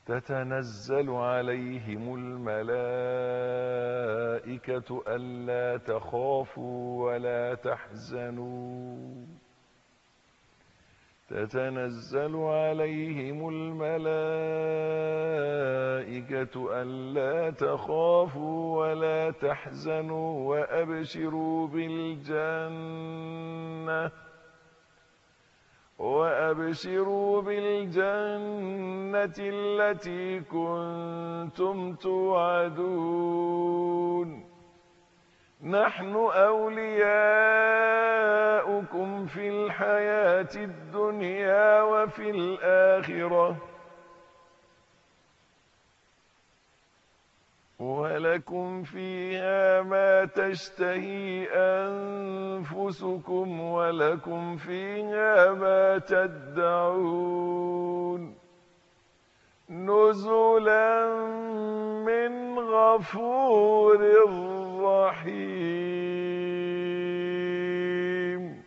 تتنزل عليهم الملائكة ألا تخافوا ولا تحزنوا تتنزل عليهم الملائكة ألا تخافوا ولا تحزنوا وأبشروا بالجنة وأبشروا بالجنة التي كنتم توعدون نحن أولياؤكم في الحياة الدنيا وفي الآخرة ولكم فيها ما تشتهي أنفسكم ولكم فيها ما تدعون نزلا من غفور رحيم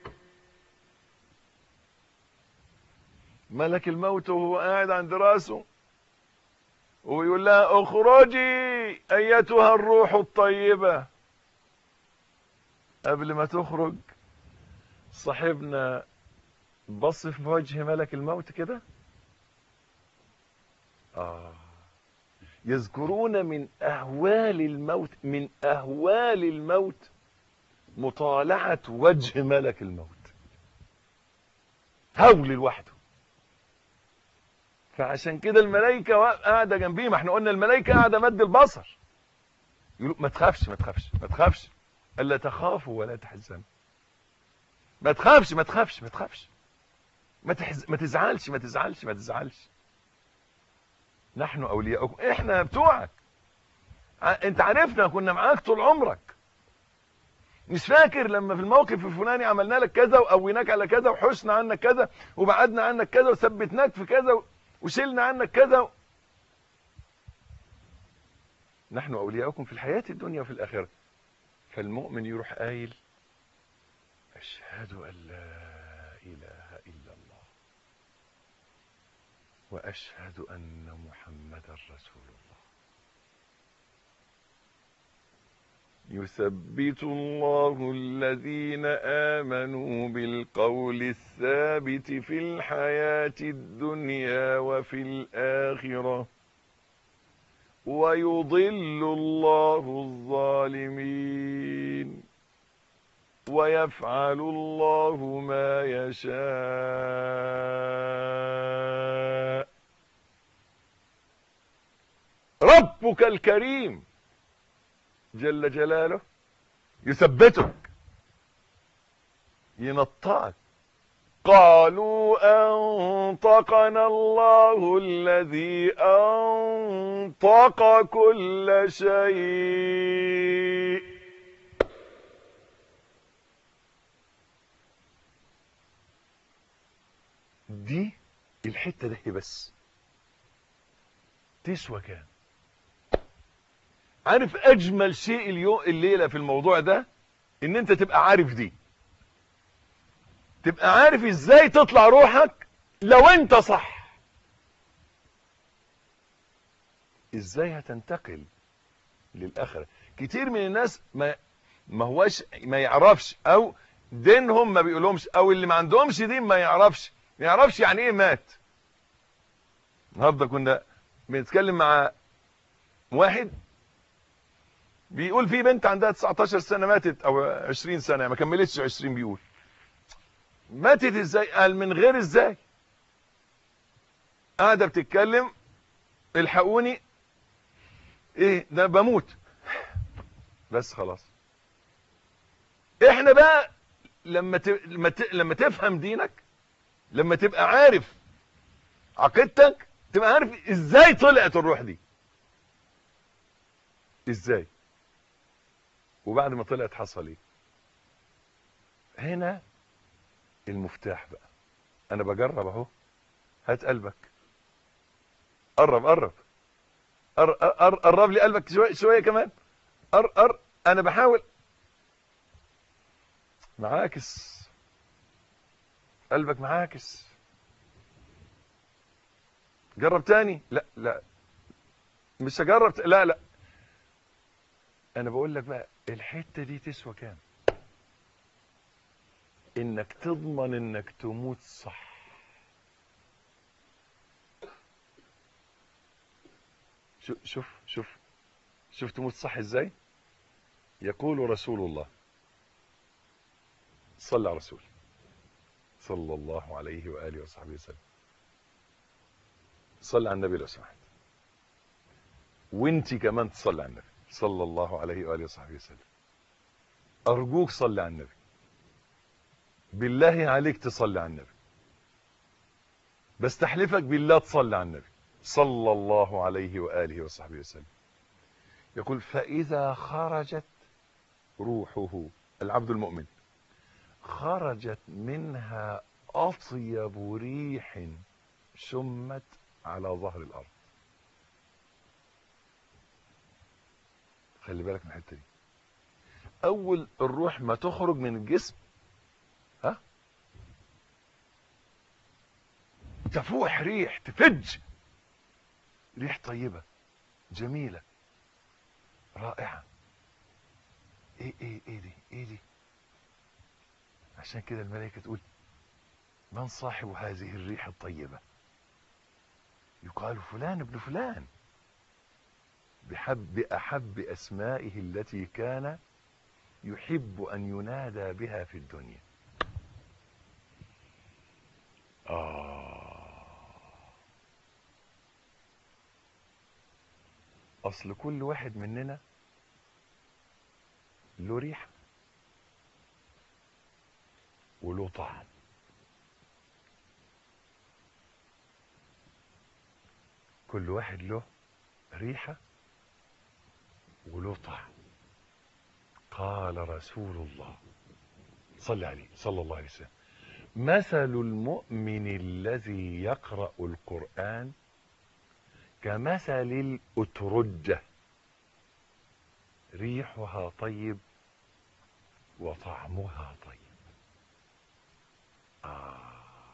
ملك الموت وهو قاعد عند راسه ويقول لها اخرجي ايتها الروح الطيبة قبل ما تخرج صاحبنا بص في وجه ملك الموت كده آه يذكرون من أهوال الموت من أهوال الموت مطالعة وجه ملك الموت هول لوحده فعشان كده الملائكة قاعدة جنبيه ما احنا قلنا الملائكة قاعدة مد البصر يقولوا ما تخافش ما تخافش ما تخافش ألا تخافوا ولا تحزنوا ما تخافش ما تخافش ما تخافش ما, تحز... ما تزعلش ما تزعلش ما تزعلش نحن أولياؤكم احنا بتوعك انت عرفنا كنا معاك طول عمرك مش فاكر لما في الموقف الفلاني عملنا لك كذا وقويناك على كذا وحشنا عنك كذا وبعدنا عنك كذا وثبتناك في كذا وشلنا عنك كذا نحن أولياؤكم في الحياة الدنيا وفي الآخرة فالمؤمن يروح قايل أشهد أن لا إله إلا الله وأشهد أن محمدا رسول الله يثبت الله الذين آمنوا بالقول الثابت في الحياة الدنيا وفي الآخرة ويضل الله الظالمين ويفعل الله ما يشاء ربك الكريم جل جلاله يثبتك ينطعك قالوا أنطقنا الله الذي أنطق كل شيء دي الحتة ده بس تسوى كام عارف اجمل شيء اليوم الليله في الموضوع ده ان انت تبقى عارف دي تبقى عارف ازاي تطلع روحك لو انت صح ازاي هتنتقل للاخره كتير من الناس ما ما هوش ما يعرفش او دينهم ما بيقولهمش او اللي ما عندهمش دين ما يعرفش ما يعرفش يعني ايه مات النهارده كنا بنتكلم مع واحد بيقول في بنت عندها 19 سنة ماتت او 20 سنة ما كملتش 20 بيقول ماتت ازاي قال من غير ازاي قاعدة بتتكلم الحقوني ايه ده بموت بس خلاص احنا بقى لما ت... لما, ت... لما تفهم دينك لما تبقى عارف عقيدتك تبقى عارف ازاي طلعت الروح دي ازاي وبعد ما طلعت حصل ايه هنا المفتاح بقى انا بجرب اهو هات قلبك قرب قرب قرب لي قلبك شويه شويه كمان قر قر انا بحاول معاكس قلبك معاكس جرب تاني لا لا مش هجرب ت... لا لا انا بقول لك بقى الحته دي تسوى كام انك تضمن انك تموت صح شوف شوف شوف شوف تموت صح ازاي يقول رسول الله صلى على رسول صلى الله عليه واله وصحبه وسلم صلى على النبي لو سمحت وانت كمان تصلي على النبي صلى الله عليه واله وصحبه وسلم ارجوك صلي على النبي بالله عليك تصلي على النبي بستحلفك بالله تصلي على النبي صلى الله عليه واله وصحبه وسلم يقول فاذا خرجت روحه العبد المؤمن خرجت منها اطيب ريح شمت على ظهر الارض خلي بالك من الحته دي اول الروح ما تخرج من الجسم ها تفوح ريح تفج ريح طيبه جميله رائعه ايه ايه ايه دي ايه دي عشان كده الملائكه تقول من صاحب هذه الريح الطيبه يقال فلان ابن فلان بحب بأحب أسمائه التي كان يحب أن ينادى بها في الدنيا آه أصل كل واحد مننا له ريحة وله طعم كل واحد له ريحة وله طعم قال رسول الله صلى عليه صلى الله عليه وسلم مثل المؤمن الذي يقرأ القرآن كمثل الأترجة ريحها طيب وطعمها طيب آه.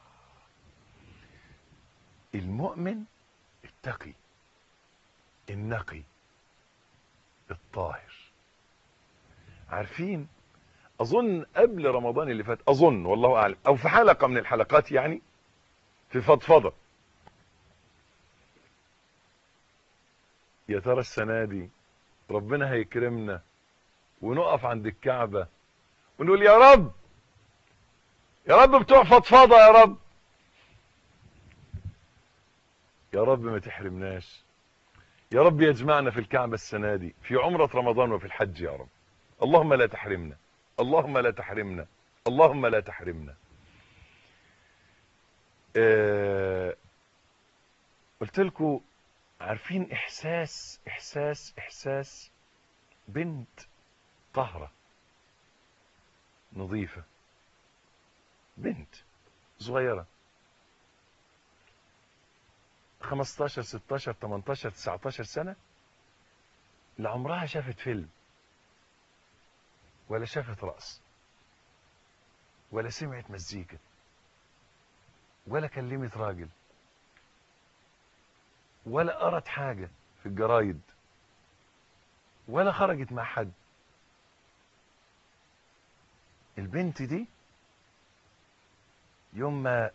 المؤمن التقي النقي الطاهر عارفين اظن قبل رمضان اللي فات اظن والله اعلم او في حلقه من الحلقات يعني في فضفضه يا ترى السنه دي ربنا هيكرمنا ونقف عند الكعبه ونقول يا رب يا رب بتوع فضفضه يا رب يا رب ما تحرمناش يا رب يجمعنا في الكعبة السنة دي في عمرة رمضان وفي الحج يا رب اللهم لا تحرمنا اللهم لا تحرمنا اللهم لا تحرمنا آه قلت لكم عارفين احساس احساس احساس بنت طهرة نظيفة بنت صغيرة 15 16 18 19 سنة لا عمرها شافت فيلم ولا شافت رقص ولا سمعت مزيكا ولا كلمت راجل ولا قرت حاجة في الجرايد ولا خرجت مع حد البنت دي يوم ما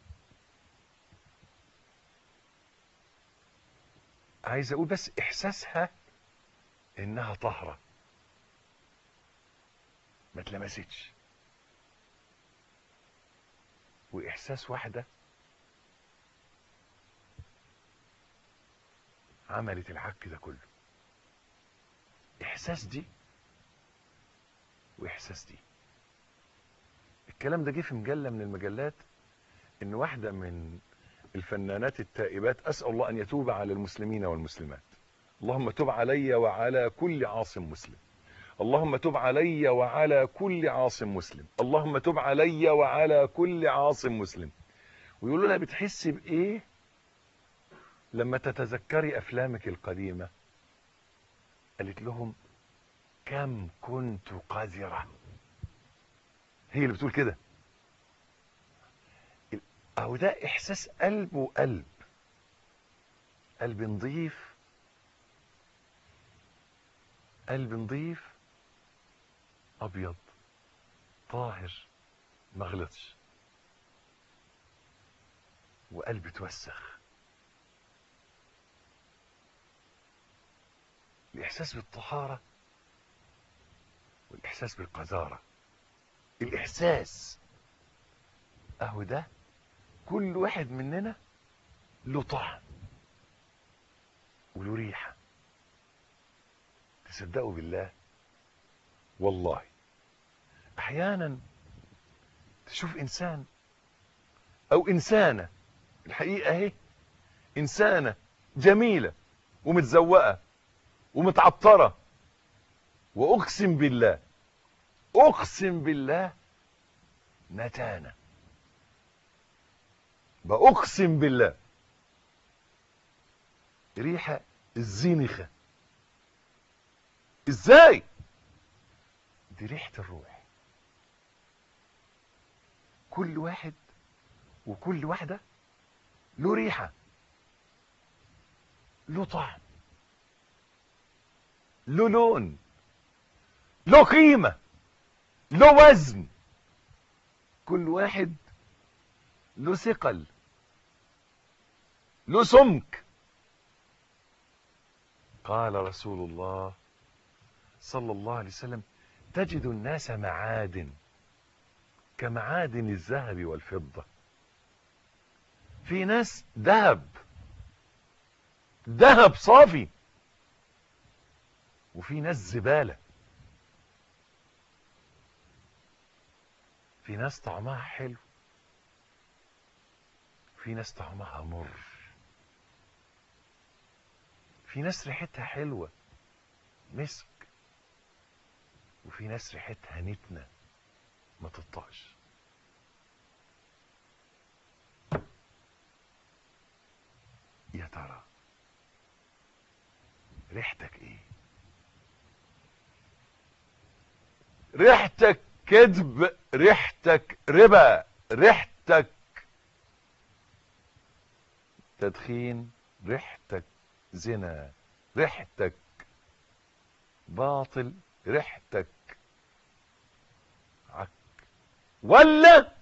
عايز اقول بس احساسها انها طاهرة ما اتلمستش واحساس واحدة عملت العك ده كله احساس دي واحساس دي الكلام ده جه في مجلة من المجلات ان واحدة من الفنانات التائبات أسأل الله أن يتوب على المسلمين والمسلمات اللهم تب علي وعلى كل عاصم مسلم اللهم تب علي وعلى كل عاصم مسلم اللهم تب علي وعلى كل عاصم مسلم ويقولوا لها بتحسي بإيه لما تتذكري أفلامك القديمة قالت لهم كم كنت قذرة هي اللي بتقول كده اهو ده احساس قلب وقلب قلب نظيف قلب نظيف ابيض طاهر ما غلطش وقلب توسخ الاحساس بالطهاره والاحساس بالقذاره الاحساس اهو ده كل واحد مننا له طعم وله ريحه تصدقوا بالله والله احيانا تشوف انسان او انسانه الحقيقه اهي انسانه جميله ومتزوقه ومتعطره واقسم بالله اقسم بالله نتانه باقسم بالله ريحه الزينخه ازاي دي ريحه الروح كل واحد وكل واحده له ريحه له طعم له لون له قيمه له وزن كل واحد له ثقل له سمك قال رسول الله صلى الله عليه وسلم تجد الناس معادن كمعادن الذهب والفضة في ناس ذهب ذهب صافي وفي ناس زبالة في ناس طعمها حلو في ناس طعمها مر في ناس ريحتها حلوة مسك وفي ناس ريحتها نتنة ما تطقش يا ترى ريحتك ايه ريحتك كذب ريحتك ربا ريحتك تدخين ريحتك زنا ريحتك باطل ريحتك عك ولا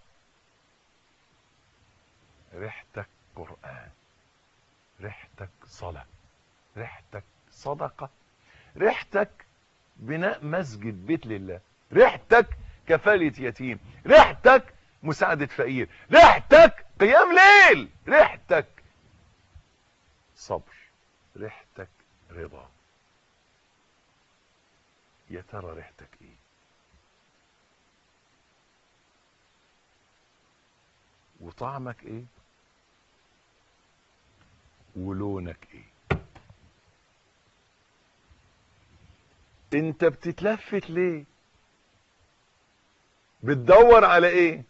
ريحتك قرآن ريحتك صلاة ريحتك صدقة ريحتك بناء مسجد بيت لله ريحتك كفالة يتيم ريحتك مساعدة فقير ريحتك قيام ليل ريحتك صبر ريحتك رضا يا ترى ريحتك ايه وطعمك ايه ولونك ايه انت بتتلفت ليه بتدور على ايه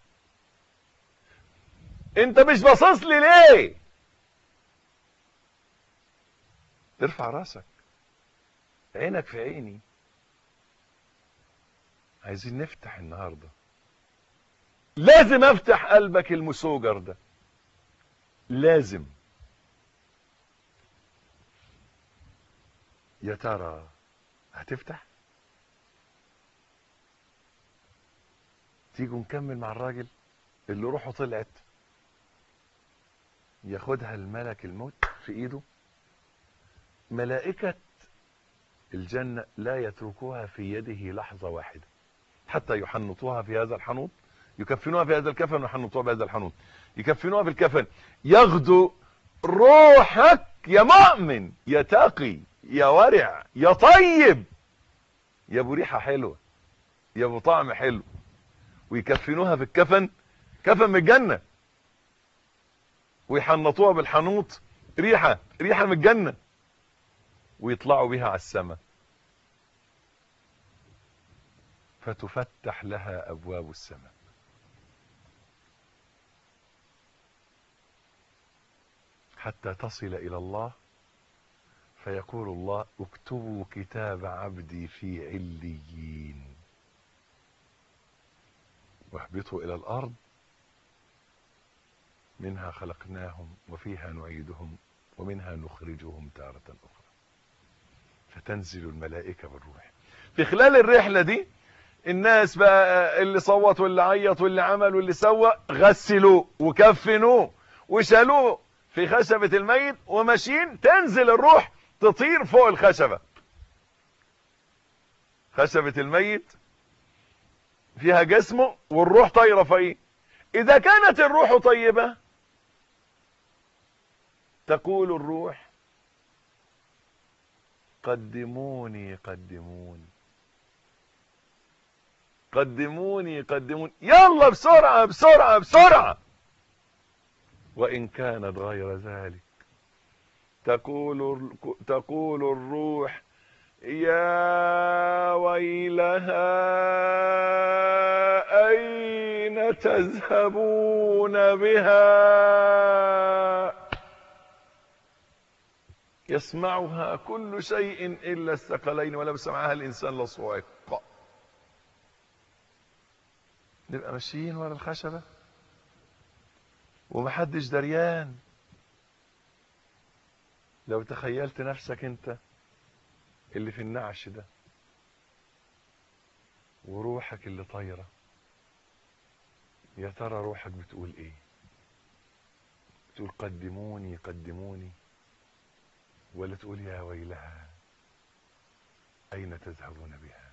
انت مش باصص لي ليه ارفع راسك عينك في عيني عايزين نفتح النهارده لازم افتح قلبك المسوجر ده لازم يا ترى هتفتح تيجوا نكمل مع الراجل اللي روحه طلعت ياخدها الملك الموت في ايده ملائكة الجنة لا يتركوها في يده لحظة واحدة حتى يحنطوها في هذا الحنوط يكفنوها في هذا الكفن ويحنطوها بهذا الحنوط يكفنوها في الكفن ياخدوا روحك يا مؤمن يا تقي يا ورع يا طيب يا ابو ريحه حلوه يا ابو طعم حلو ويكفنوها في الكفن كفن من الجنه ويحنطوها بالحنوط ريحه ريحه من الجنه ويطلعوا بها على السماء فتفتح لها ابواب السماء حتى تصل الى الله فيقول الله اكتبوا كتاب عبدي في عليين واهبطوا الى الارض منها خلقناهم وفيها نعيدهم ومنها نخرجهم تارة أخرى فتنزل الملائكة بالروح في خلال الرحلة دي الناس بقى اللي صوت واللي عيط واللي عمل واللي سوى غسلوه وكفنوه وشالوه في خشبة الميت وماشيين تنزل الروح تطير فوق الخشبة خشبة الميت فيها جسمه والروح طايرة فيه إذا كانت الروح طيبة تقول الروح قدموني قدموني قدموني قدموني يلا بسرعة بسرعة بسرعة وإن كانت غير ذلك تقول تقول الروح يا ويلها أين تذهبون بها يسمعها كل شيء إلا الثقلين ولو سمعها الإنسان لصعق نبقى ماشيين ورا الخشبة ومحدش دريان لو تخيلت نفسك انت اللي في النعش ده وروحك اللي طايرة يا ترى روحك بتقول ايه تقول قدموني قدموني ولا تقول يا ويلها اين تذهبون بها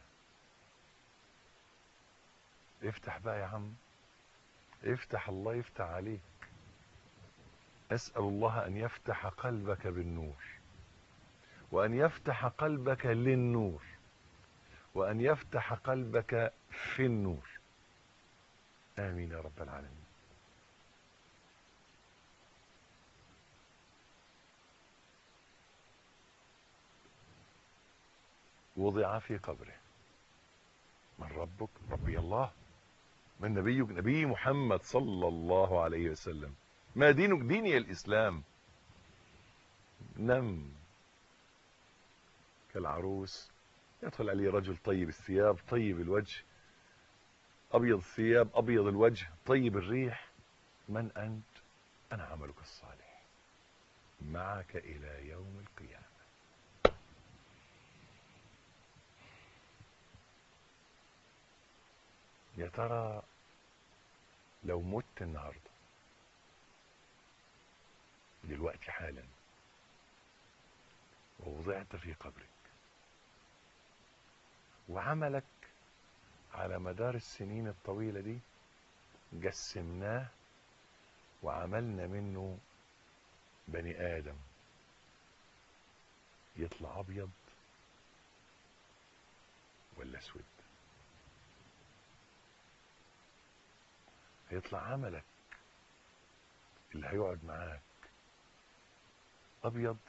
افتح بقى يا عم افتح الله يفتح عليك اسأل الله ان يفتح قلبك بالنور وأن يفتح قلبك للنور وأن يفتح قلبك في النور آمين يا رب العالمين وضع في قبره من ربك ربي الله من نبيك نبي محمد صلى الله عليه وسلم ما دينك ديني الإسلام نم كالعروس يدخل عليه رجل طيب الثياب طيب الوجه أبيض الثياب أبيض الوجه طيب الريح من أنت أنا عملك الصالح معك إلى يوم القيامة يا ترى لو مت النهارده دلوقتي حالا ووضعت في قبرك وعملك على مدار السنين الطويلة دي جسمناه وعملنا منه بني آدم يطلع أبيض ولا أسود هيطلع عملك اللي هيقعد معاك أبيض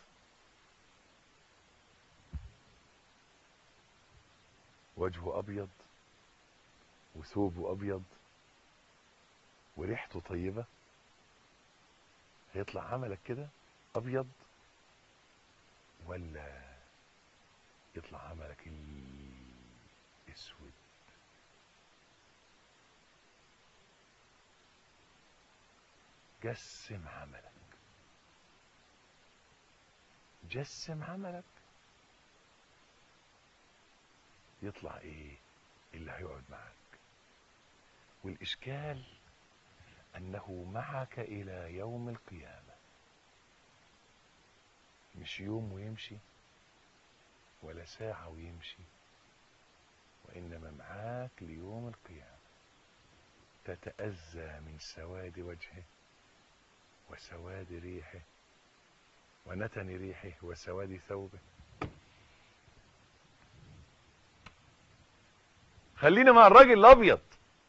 وجهه أبيض وثوبه أبيض وريحته طيبة هيطلع عملك كده أبيض ولا يطلع عملك الأسود جسم عملك جسم عملك يطلع ايه اللي هيقعد معك والاشكال انه معك الى يوم القيامة مش يوم ويمشي ولا ساعة ويمشي وانما معاك ليوم القيامة تتأذى من سواد وجهه وسواد ريحه ونتن ريحه وسواد ثوبه خلينا مع الراجل الابيض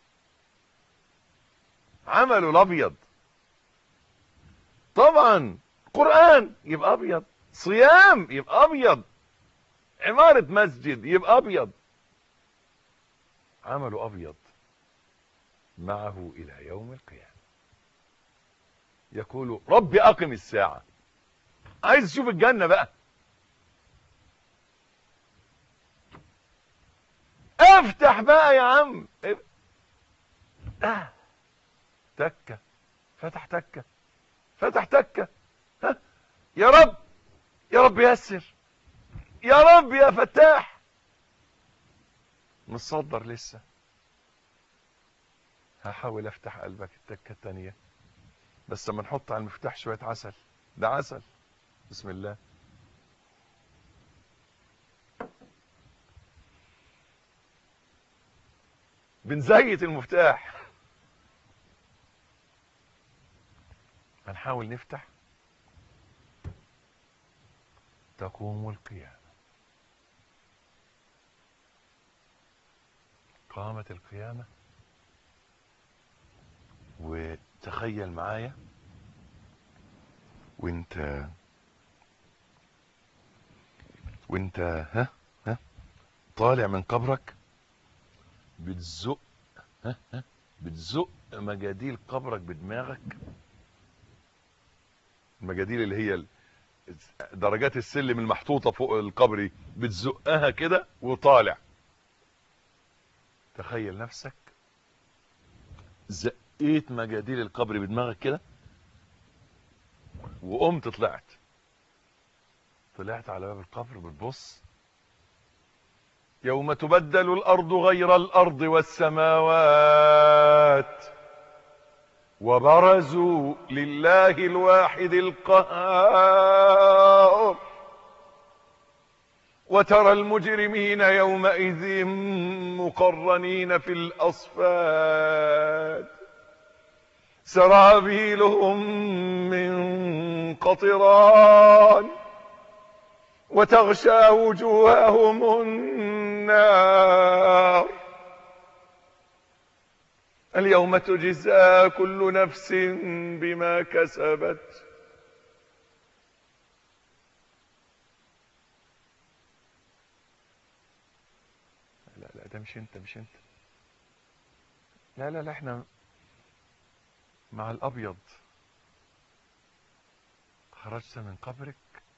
عمله الابيض طبعا قرآن يبقى ابيض صيام يبقى ابيض عمارة مسجد يبقى ابيض عمله ابيض معه الى يوم القيامة يقول رب اقم الساعة عايز اشوف الجنة بقى افتح بقى يا عم اه تكة فتح تكة فتح تكة ها يا رب يا رب يسر يا رب يا فتاح متصدر لسه هحاول افتح قلبك التكه التانيه بس لما نحط على المفتاح شويه عسل ده عسل بسم الله بنزيت المفتاح هنحاول نفتح تقوم القيامة قامت القيامة وتخيل معايا وانت وانت ها ها طالع من قبرك بتزق ها ها بتزق مجاديل قبرك بدماغك المجاديل اللي هي ال- درجات السلم المحطوطة فوق القبر بتزقها كده وطالع تخيل نفسك زقيت مجاديل القبر بدماغك كده وقمت طلعت طلعت على باب القبر بتبص يوم تبدل الارض غير الارض والسماوات وبرزوا لله الواحد القهار وترى المجرمين يومئذ مقرنين في الاصفاد سرابيلهم من قطران وتغشى وجوههم النار اليوم تجزى كل نفس بما كسبت لا لا ده مش انت مش انت لا لا لا احنا مع الابيض خرجت من قبرك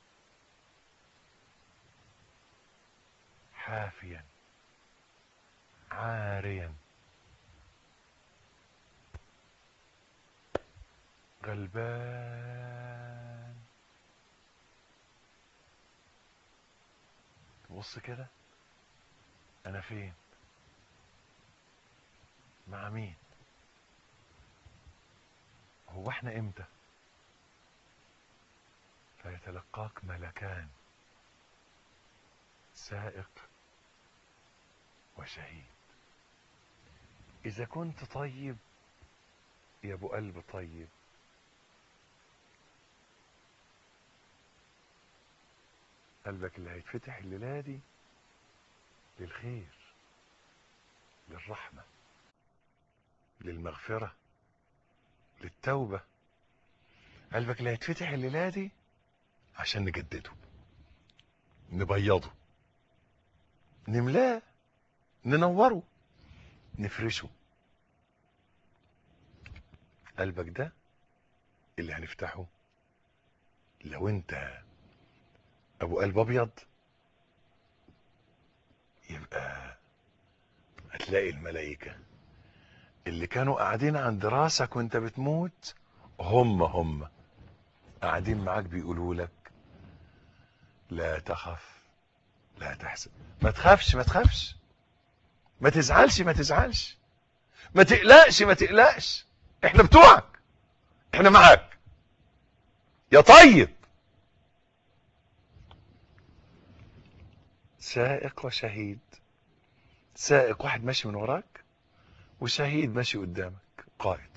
حافيا عاريا غلبان تبص كده انا فين مع مين هو احنا امتى فيتلقاك ملكان سائق وشهيد اذا كنت طيب يا ابو قلب طيب قلبك اللي هيتفتح الليله دي للخير للرحمه للمغفره للتوبه قلبك اللي هيتفتح الليله دي عشان نجدده نبيضه نملاه ننوره نفرشه قلبك ده اللي هنفتحه لو انت ابو قلب ابيض يبقى هتلاقي الملائكة اللي كانوا قاعدين عند راسك وانت بتموت هم هم قاعدين معاك بيقولوا لك لا تخف لا تحزن ما تخافش ما تخافش ما تزعلش ما تزعلش ما تقلقش ما تقلقش احنا بتوعك احنا معاك يا طيب سائق وشهيد سائق واحد ماشي من وراك وشهيد ماشي قدامك قائد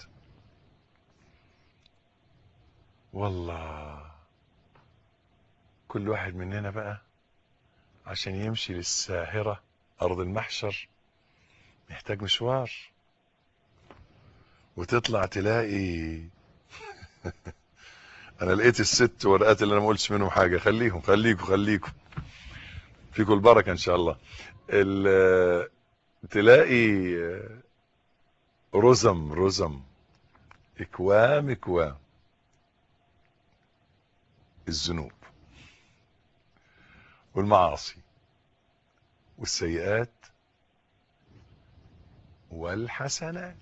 والله كل واحد مننا بقى عشان يمشي للساهرة أرض المحشر محتاج مشوار وتطلع تلاقي انا لقيت الست ورقات اللي انا ما قلتش منهم حاجه خليهم خليكم خليكم فيكم البركه ان شاء الله ال- تلاقي رزم رزم اكوام اكوام الذنوب والمعاصي والسيئات والحسنات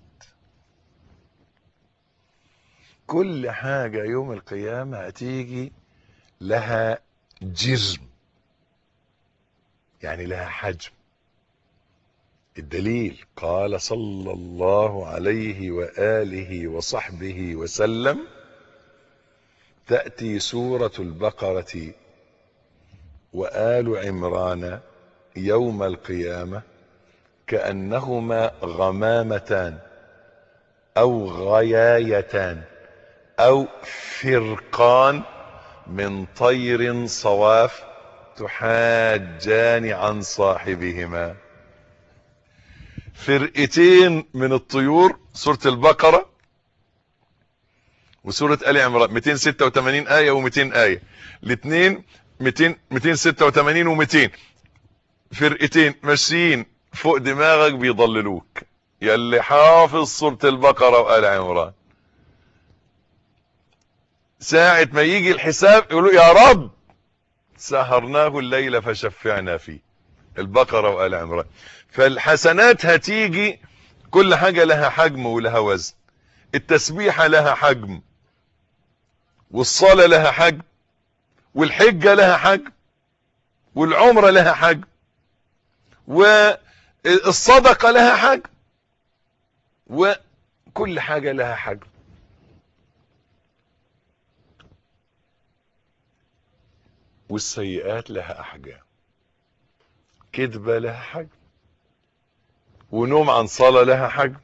كل حاجة يوم القيامة هتيجي لها جرم يعني لها حجم الدليل قال صلى الله عليه وآله وصحبه وسلم تأتي سورة البقرة وآل عمران يوم القيامة كأنهما غمامتان أو غيايتان أو فرقان من طير صواف تحاجان عن صاحبهما فرقتين من الطيور سورة البقرة وسورة آل عمران 286 آية و200 آية الاثنين 200 286 و200 فرقتين ماشيين فوق دماغك بيضللوك يلي حافظ سورة البقرة وآل عمران ساعة ما يجي الحساب يقولوا يا رب سهرناه الليل فشفعنا فيه البقرة وآل عمران فالحسنات هتيجي كل حاجة لها حجم ولها وزن التسبيحة لها حجم والصلاة لها حجم والحجة لها حجم والعمرة لها حجم والصدقة لها حجم وكل حاجة لها حجم والسيئات لها أحجام كذبة لها حجم ونوم عن صلاة لها حجم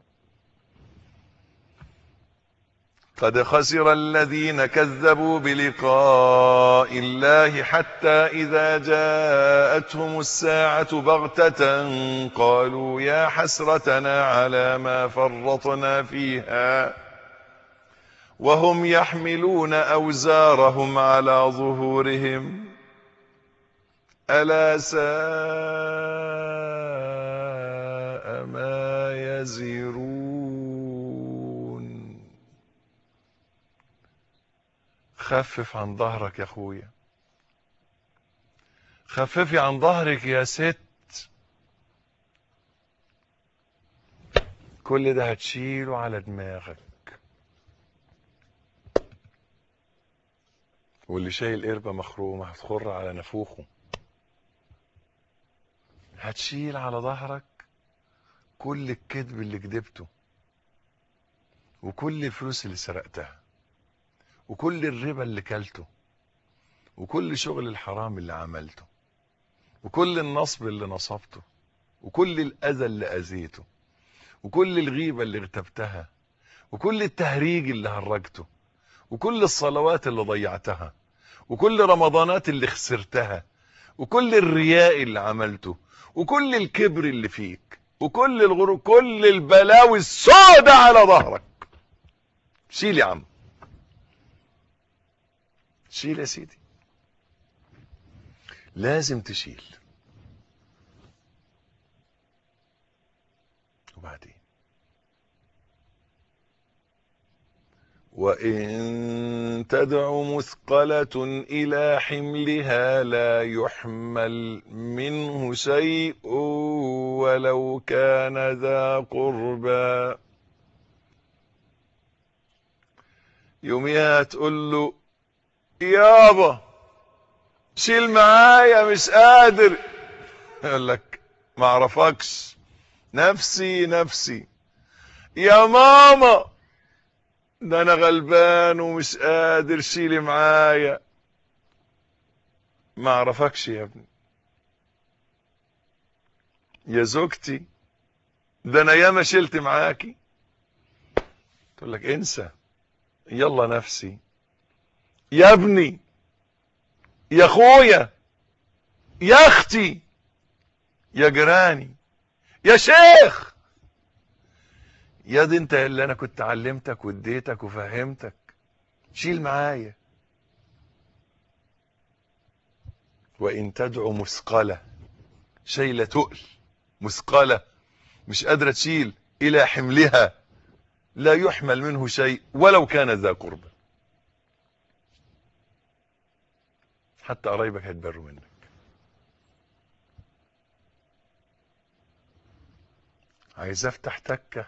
قد خسر الذين كذبوا بلقاء الله حتى إذا جاءتهم الساعة بغتة قالوا يا حسرتنا على ما فرطنا فيها وهم يحملون أوزارهم على ظهورهم ألا ساء ما يزرون خفف عن ظهرك يا اخويا خففي عن ظهرك يا ست كل ده هتشيله على دماغك واللي شايل قربة مخرومة هتخر على نافوخه هتشيل على ظهرك كل الكذب اللي كذبته وكل الفلوس اللي سرقتها وكل الربا اللي كلته وكل شغل الحرام اللي عملته وكل النصب اللي نصبته وكل الأذى اللي أذيته وكل الغيبة اللي اغتبتها وكل التهريج اللي هرجته وكل الصلوات اللي ضيعتها وكل رمضانات اللي خسرتها وكل الرياء اللي عملته وكل الكبر اللي فيك وكل الغرور كل البلاوي السوداء على ظهرك شيل يا عم شيل يا سيدي لازم تشيل وبعدين وإن تدع مثقلة إلى حملها لا يحمل منه شيء ولو كان ذا قربى يوميها تقول له يابا شيل معايا مش قادر يقول لك ما اعرفكش نفسي نفسي يا ماما ده انا غلبان ومش قادر شيلي معايا ما اعرفكش يا ابني يا زوجتي ده انا ياما شلت معاكي تقول لك انسى يلا نفسي يا ابني يا اخويا يا اختي يا جيراني يا شيخ يا دي انت اللي انا كنت علمتك واديتك وفهمتك شيل معايا وان تدعو مثقله شيله تقل مثقله مش قادره تشيل الى حملها لا يحمل منه شيء ولو كان ذا قربى حتى قرايبك هيتبروا منك عايز افتح تكه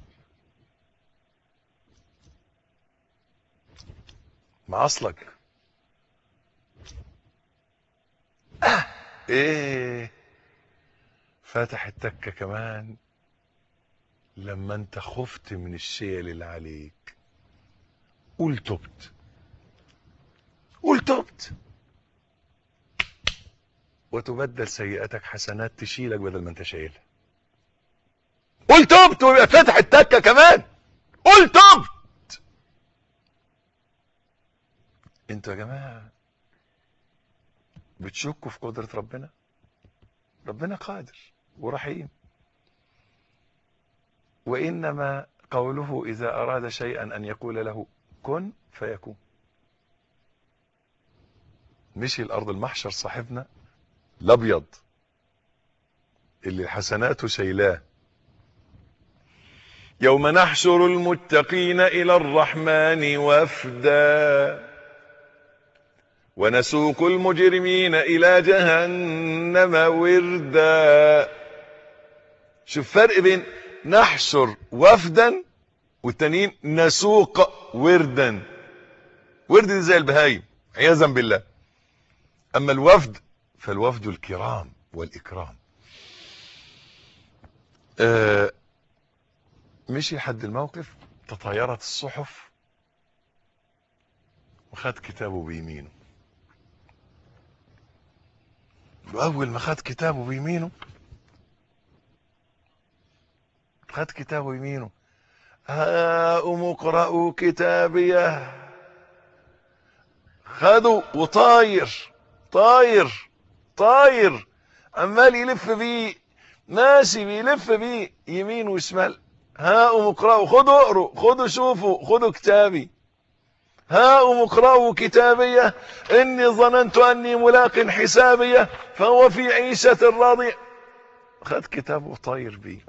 مع اصلك ايه فتح التكة كمان لما انت خفت من الشيل اللي عليك قول تبت قول تبت وتبدل سيئاتك حسنات تشيلك بدل ما انت شايلها قول تبت ويبقى فتح التكة كمان قول تبت انتوا يا جماعة بتشكوا في قدرة ربنا ربنا قادر ورحيم وإنما قوله إذا أراد شيئا أن يقول له كن فيكون مشي الأرض المحشر صاحبنا الأبيض اللي حسناته شيلاه يوم نحشر المتقين إلى الرحمن وفدا ونسوق المجرمين إلى جهنم وردا شوف فرق بين نحشر وفدا والتانيين نسوق وردا ورد دي زي البهايم عياذا بالله اما الوفد فالوفد الكرام والاكرام آه مشي لحد الموقف تطايرت الصحف وخد كتابه بيمينه واول ما خد كتابه بيمينه خد كتابه يمينه هاؤم اقرأوا كتابيه خدوا وطاير طاير طاير عمال يلف بيه ماشي بيلف بيه يمين وشمال هاؤم اقرأوا خدوا اقروا خدوا شوفوا خدوا كتابي هاؤم اقرأوا كتابيه إني ظننت أني ملاق حسابيه فهو في عيشة راضية خد كتابه وطاير بيه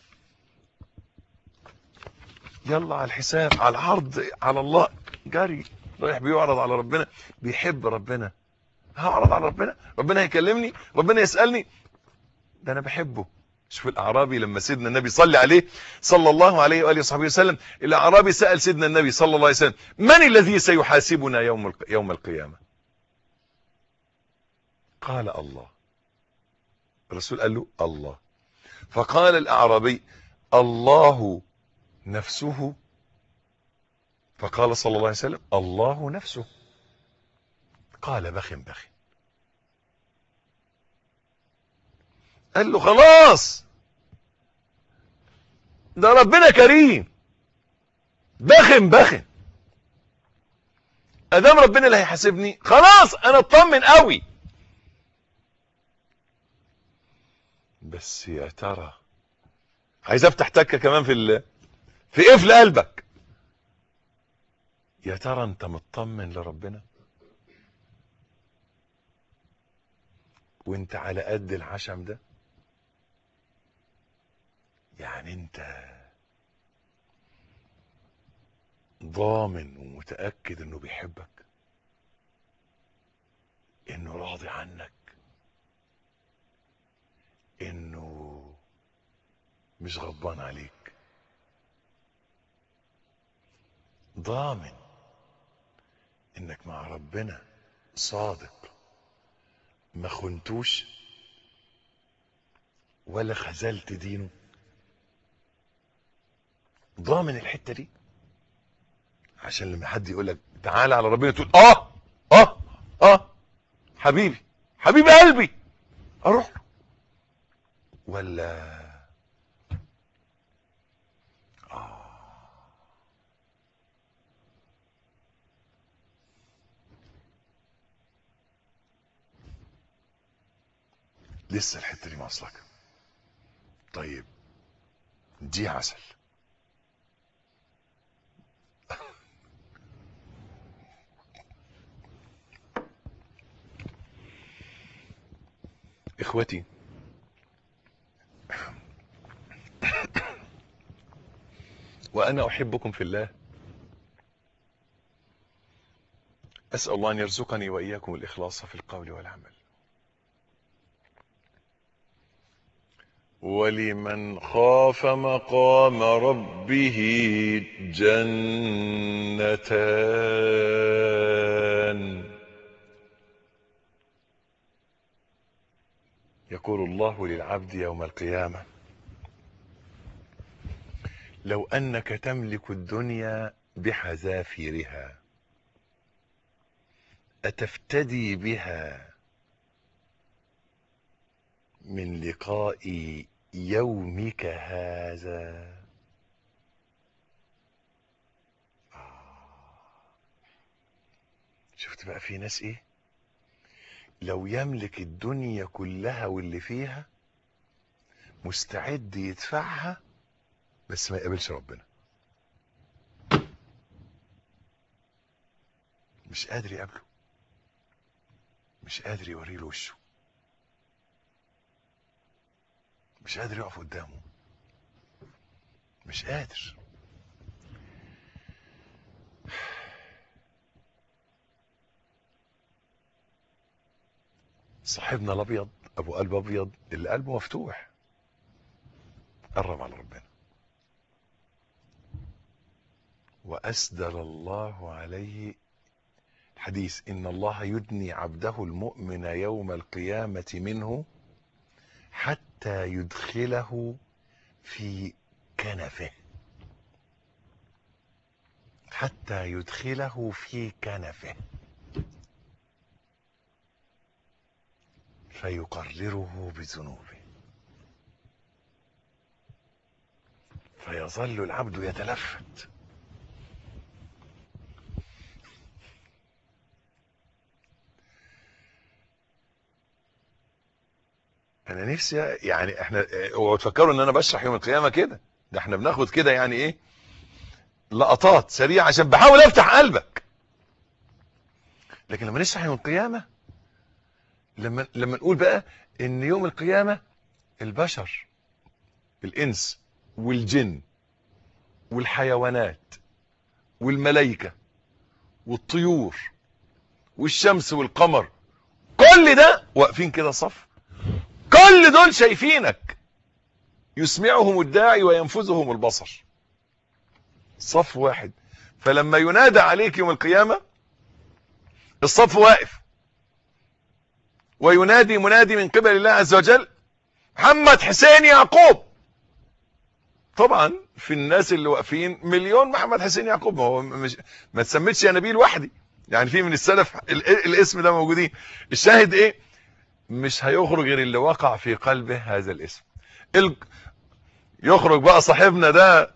يلا على الحساب على العرض على الله جري رايح بيعرض على ربنا بيحب ربنا هعرض على ربنا ربنا هيكلمني ربنا يسألني ده انا بحبه شوف الاعرابي لما سيدنا النبي صلى عليه صلى الله عليه واله وصحبه وسلم الاعرابي سأل سيدنا النبي صلى الله عليه وسلم من الذي سيحاسبنا يوم يوم القيامه قال الله الرسول قال له الله فقال الاعرابي الله نفسه فقال صلى الله عليه وسلم الله نفسه قال بخ بخ قال له خلاص ده ربنا كريم بخن بخن ادام ربنا اللي هيحاسبني خلاص انا اطمن قوي بس يا ترى عايز افتح تكه كمان في ال... في قفل قلبك يا ترى انت مطمن لربنا وانت على قد العشم ده يعني انت ضامن ومتأكد انه بيحبك انه راضي عنك انه مش غضبان عليك ضامن انك مع ربنا صادق ما خنتوش ولا خذلت دينه ضامن الحته دي عشان لما حد يقول لك تعالى على ربنا تقول اه اه اه حبيبي حبيب قلبي اروح له ولا لسه الحته دي واصلك طيب دي عسل اخوتي وانا احبكم في الله اسال الله ان يرزقني واياكم الاخلاص في القول والعمل ولمن خاف مقام ربه جنتان يقول الله للعبد يوم القيامة لو أنك تملك الدنيا بحذافيرها أتفتدي بها من لقاء يومك هذا شفت بقى في ناس ايه لو يملك الدنيا كلها واللي فيها مستعد يدفعها بس ما يقابلش ربنا مش قادر يقابله مش قادر يوري له وشه مش قادر يقف قدامه مش قادر صاحبنا الابيض ابو قلب ابيض اللي قلبه مفتوح قرب على ربنا واسدل الله عليه الحديث ان الله يدني عبده المؤمن يوم القيامه منه حتى يدخله في كنفه حتى يدخله في كنفه فيقرره بذنوبه فيظل العبد يتلفت انا نفسي يعني احنا اوعوا تفكروا ان انا بشرح يوم القيامه كده ده احنا بناخد كده يعني ايه لقطات سريعه عشان بحاول افتح قلبك لكن لما نشرح يوم القيامه لما لما نقول بقى ان يوم القيامه البشر الانس والجن والحيوانات والملائكه والطيور والشمس والقمر كل ده واقفين كده صف كل دول شايفينك يسمعهم الداعي وينفذهم البصر صف واحد فلما ينادى عليك يوم القيامة الصف واقف وينادي منادي من قبل الله عز وجل محمد حسين يعقوب طبعا في الناس اللي واقفين مليون محمد حسين يعقوب ما هو مش ما تسميتش يا نبيل وحدي يعني في من السلف الاسم ده موجودين الشاهد ايه مش هيخرج غير اللي وقع في قلبه هذا الاسم ال... يخرج بقى صاحبنا ده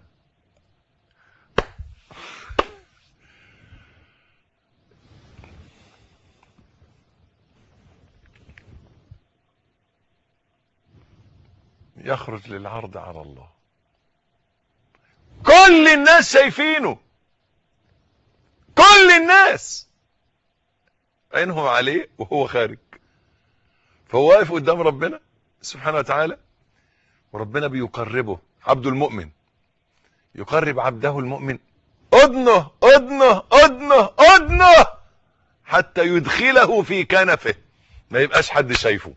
يخرج للعرض على الله كل الناس شايفينه كل الناس عينهم عليه وهو خارج فهو واقف قدام ربنا سبحانه وتعالى وربنا بيقربه عبد المؤمن يقرب عبده المؤمن اذنه اذنه اذنه اذنه حتى يدخله في كنفه ما يبقاش حد شايفه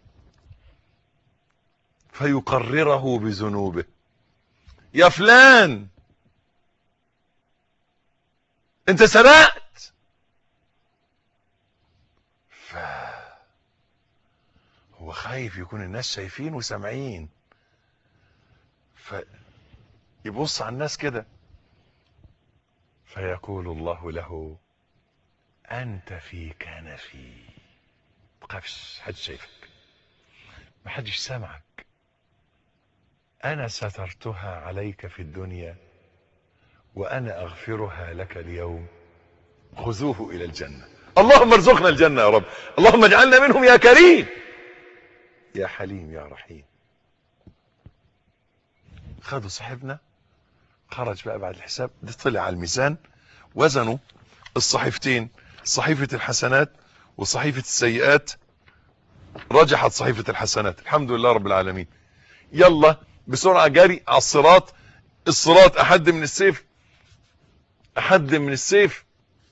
فيقرره بذنوبه يا فلان انت سرقت ف... هو خايف يكون الناس شايفين وسامعين فيبص على الناس كده فيقول الله له انت في كنفي تخافش حد شايفك ما حدش سامعك انا سترتها عليك في الدنيا وانا اغفرها لك اليوم خذوه الى الجنه اللهم ارزقنا الجنه يا رب اللهم اجعلنا منهم يا كريم يا حليم يا رحيم خدوا صاحبنا خرج بقى بعد الحساب ده طلع على الميزان وزنوا الصحيفتين صحيفة الحسنات وصحيفة السيئات رجحت صحيفة الحسنات الحمد لله رب العالمين يلا بسرعة جري على الصراط الصراط أحد من السيف أحد من السيف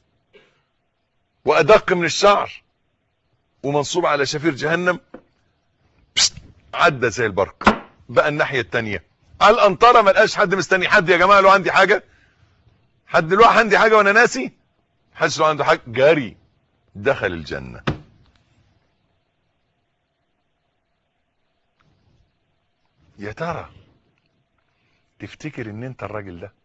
وأدق من الشعر ومنصوب على شفير جهنم عدى زي البرق بقى الناحية التانية على القنطرة ما لقاش حد مستني حد يا جماعة لو عندي حاجة حد له عندي حاجة وانا ناسي حدش لو عنده حاجة جاري دخل الجنة يا ترى تفتكر ان انت الراجل ده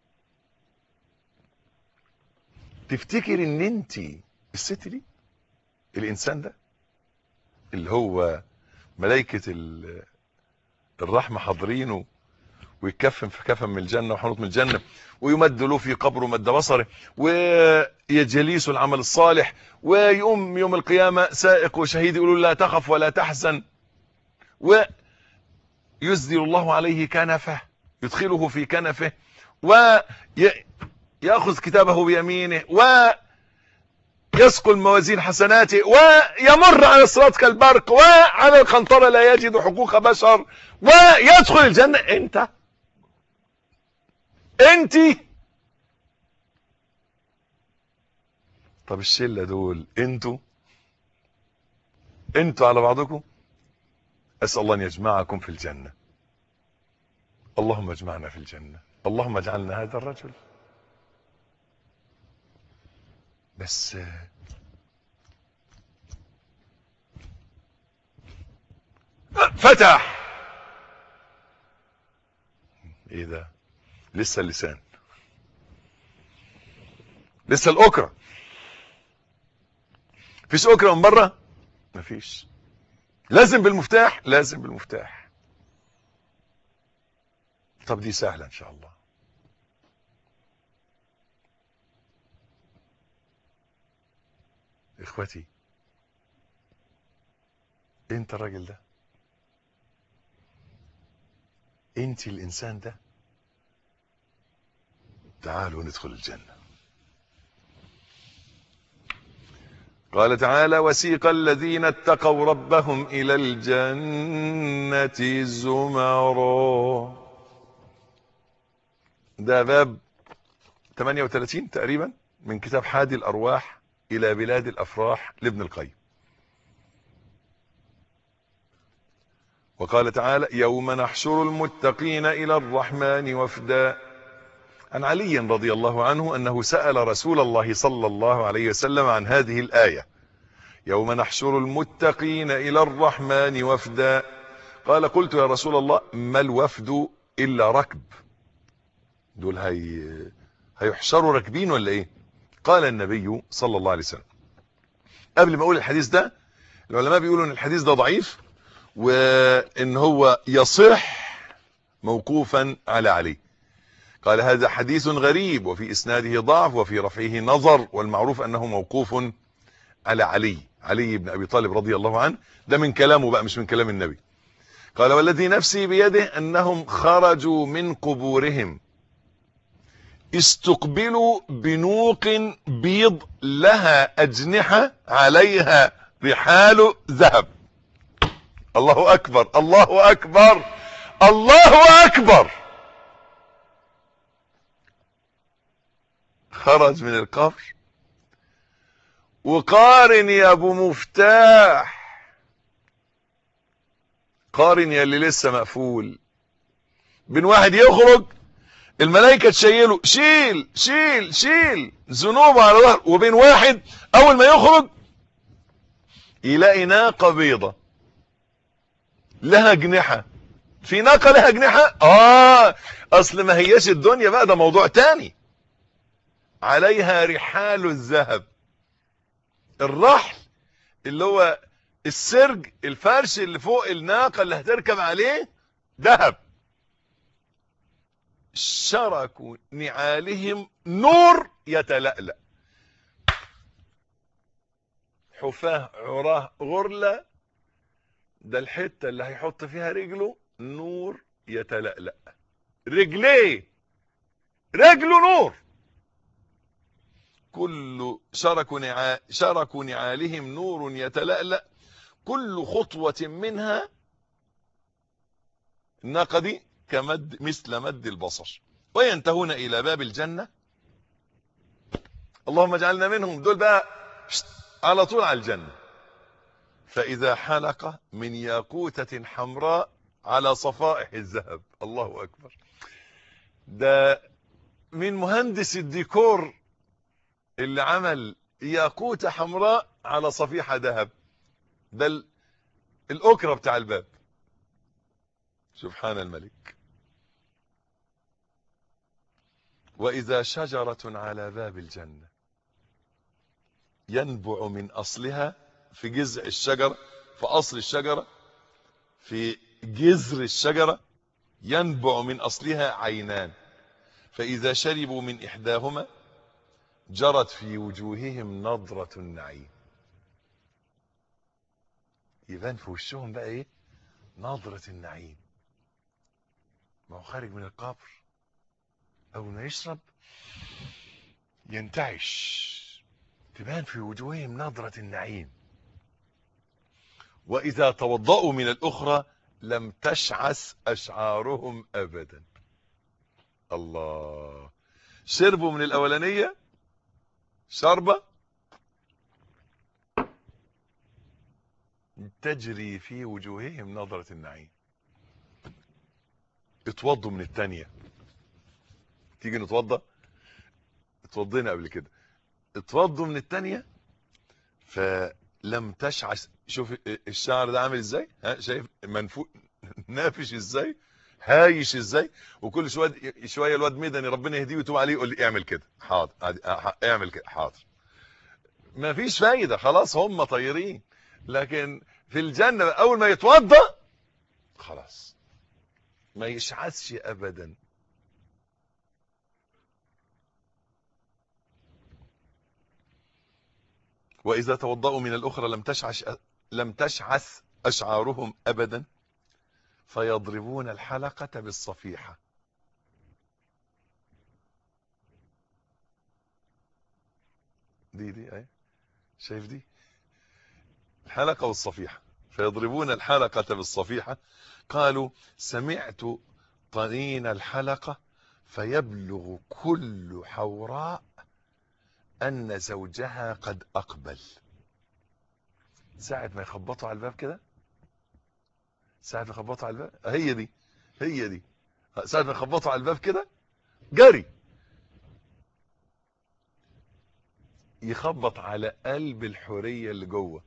تفتكر ان انت الست دي الانسان ده اللي هو ملائكة ال- الرحمة حاضرينه ويتكفن في كفن من الجنة وحنوط من الجنة ويمد له في قبره مد بصره ويجليس العمل الصالح ويقوم يوم القيامة سائق وشهيد يقولوا لا تخف ولا تحزن ويسدل الله عليه كنفه يدخله في كنفه ويأخذ كتابه بيمينه ويسقل موازين حسناته ويمر على الصراط كالبرق وعلى القنطرة لا يجد حقوق بشر ويدخل الجنة انت انت طب الشلة دول انتوا انتوا على بعضكم اسأل الله ان يجمعكم في الجنة اللهم اجمعنا في الجنة اللهم اجعلنا هذا الرجل بس فتح ايه ده لسه اللسان لسه الاكرة فيش اكرة من بره مفيش لازم بالمفتاح لازم بالمفتاح طب دي سهلة ان شاء الله اخوتي انت الراجل ده انت الانسان ده تعالوا ندخل الجنة قال تعالى وسيق الذين اتقوا ربهم إلى الجنة زمرا ده باب 38 تقريبا من كتاب حادي الأرواح إلى بلاد الأفراح لابن القيم وقال تعالى يوم نحشر المتقين إلى الرحمن وفدا عن علي رضي الله عنه أنه سأل رسول الله صلى الله عليه وسلم عن هذه الآية يوم نحشر المتقين إلى الرحمن وفدا قال قلت يا رسول الله ما الوفد إلا ركب دول هي هيحشروا راكبين ولا ايه قال النبي صلى الله عليه وسلم قبل ما اقول الحديث ده العلماء بيقولوا ان الحديث ده ضعيف وان هو يصح موقوفا على علي قال هذا حديث غريب وفي اسناده ضعف وفي رفعه نظر والمعروف انه موقوف على علي علي بن ابي طالب رضي الله عنه ده من كلامه بقى مش من كلام النبي قال والذي نفسي بيده انهم خرجوا من قبورهم استقبلوا بنوق بيض لها اجنحة عليها رحال ذهب الله اكبر الله اكبر الله اكبر خرج من القبر وقارن يا ابو مفتاح قارن يا اللي لسه مقفول بين واحد يخرج الملائكة تشيله شيل شيل شيل ذنوبه على ظهر وبين واحد اول ما يخرج يلاقي ناقة بيضة لها اجنحة في ناقة لها اجنحة اه اصل ما هياش الدنيا بقى ده موضوع تاني عليها رحال الذهب الرحل اللي هو السرج الفرش اللي فوق الناقة اللي هتركب عليه ذهب شركوا نعالهم نور يتلألأ حفاه عراه غرلة ده الحتة اللي هيحط فيها رجله نور يتلألأ رجليه رجله نور كل شركوا نعا شركوا نعالهم نور يتلألأ كل خطوة منها الناقة دي كمد مثل مد البصر وينتهون إلى باب الجنة اللهم اجعلنا منهم دول بقى على طول على الجنة فإذا حلقة من ياقوتة حمراء على صفائح الذهب الله أكبر ده من مهندس الديكور اللي عمل ياقوتة حمراء على صفيحة ذهب ده الأكرة بتاع الباب سبحان الملك وإذا شجرة على باب الجنة ينبع من أصلها في جذع الشجرة في أصل الشجرة في جذر الشجرة ينبع من أصلها عينان فإذا شربوا من إحداهما جرت في وجوههم نظرة النعيم يبان في وشهم بقى ايه نظرة النعيم ما هو خارج من القبر اول ما يشرب ينتعش تبان في وجوههم نظرة النعيم واذا توضأوا من الاخرى لم تشعث اشعارهم ابدا الله شربوا من الاولانية شربة تجري في وجوههم نظرة النعيم اتوضوا من التانية تيجي نتوضى اتوضينا قبل كده اتوضوا من التانية فلم تشعث شوف الشعر ده عامل ازاي ها شايف منفوق نافش ازاي هايش ازاي وكل شويه شويه الواد مدني ربنا يهديه ويتوب عليه يقول لي اعمل كده حاضر اعمل كده حاضر ما فيش فايده خلاص هم طايرين لكن في الجنه اول ما يتوضى خلاص ما يشعثش ابدا واذا توضأوا من الاخرى لم تشعش لم تشعث اشعارهم ابدا فيضربون الحلقة بالصفيحة دي دي اي شايف دي الحلقة والصفيحة فيضربون الحلقة بالصفيحة قالوا سمعت طنين الحلقة فيبلغ كل حوراء أن زوجها قد أقبل ساعة ما يخبطوا على الباب كده ساعة ما يخبطوا على الباب هي دي هي دي ساعة ما يخبطوا على الباب كده جري يخبط على قلب الحورية اللي جوه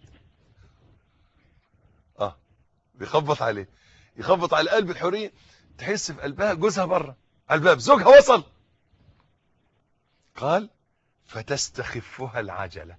اه بيخبط عليه يخبط على قلب الحورية تحس في قلبها جوزها بره على الباب زوجها وصل قال فتستخفها العجلة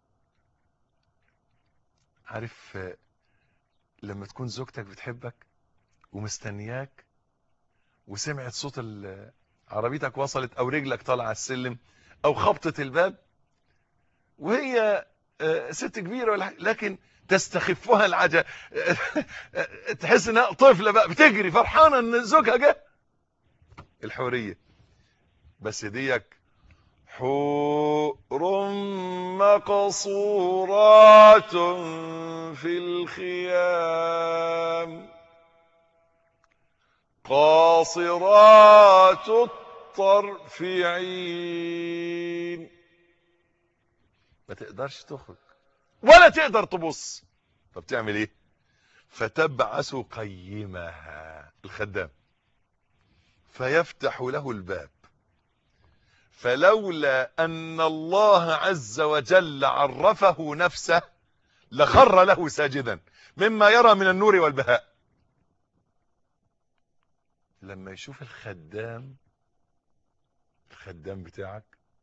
عارف لما تكون زوجتك بتحبك ومستنياك وسمعت صوت عربيتك وصلت او رجلك طالعه على السلم او خبطة الباب وهي ست كبيرة ولا لكن تستخفها العجل تحس انها طفلة بقى بتجري فرحانة ان زوجها جه الحورية بس ديك حور مقصورات في الخيام قاصرات الطرف عين ما تقدرش تخرج ولا تقدر تبص فبتعمل ايه فتبعث قيمها الخدام فيفتح له الباب فلولا أن الله عز وجل عرفه نفسه لخر له ساجدا مما يرى من النور والبهاء لما يشوف الخدام الخدام بتاعك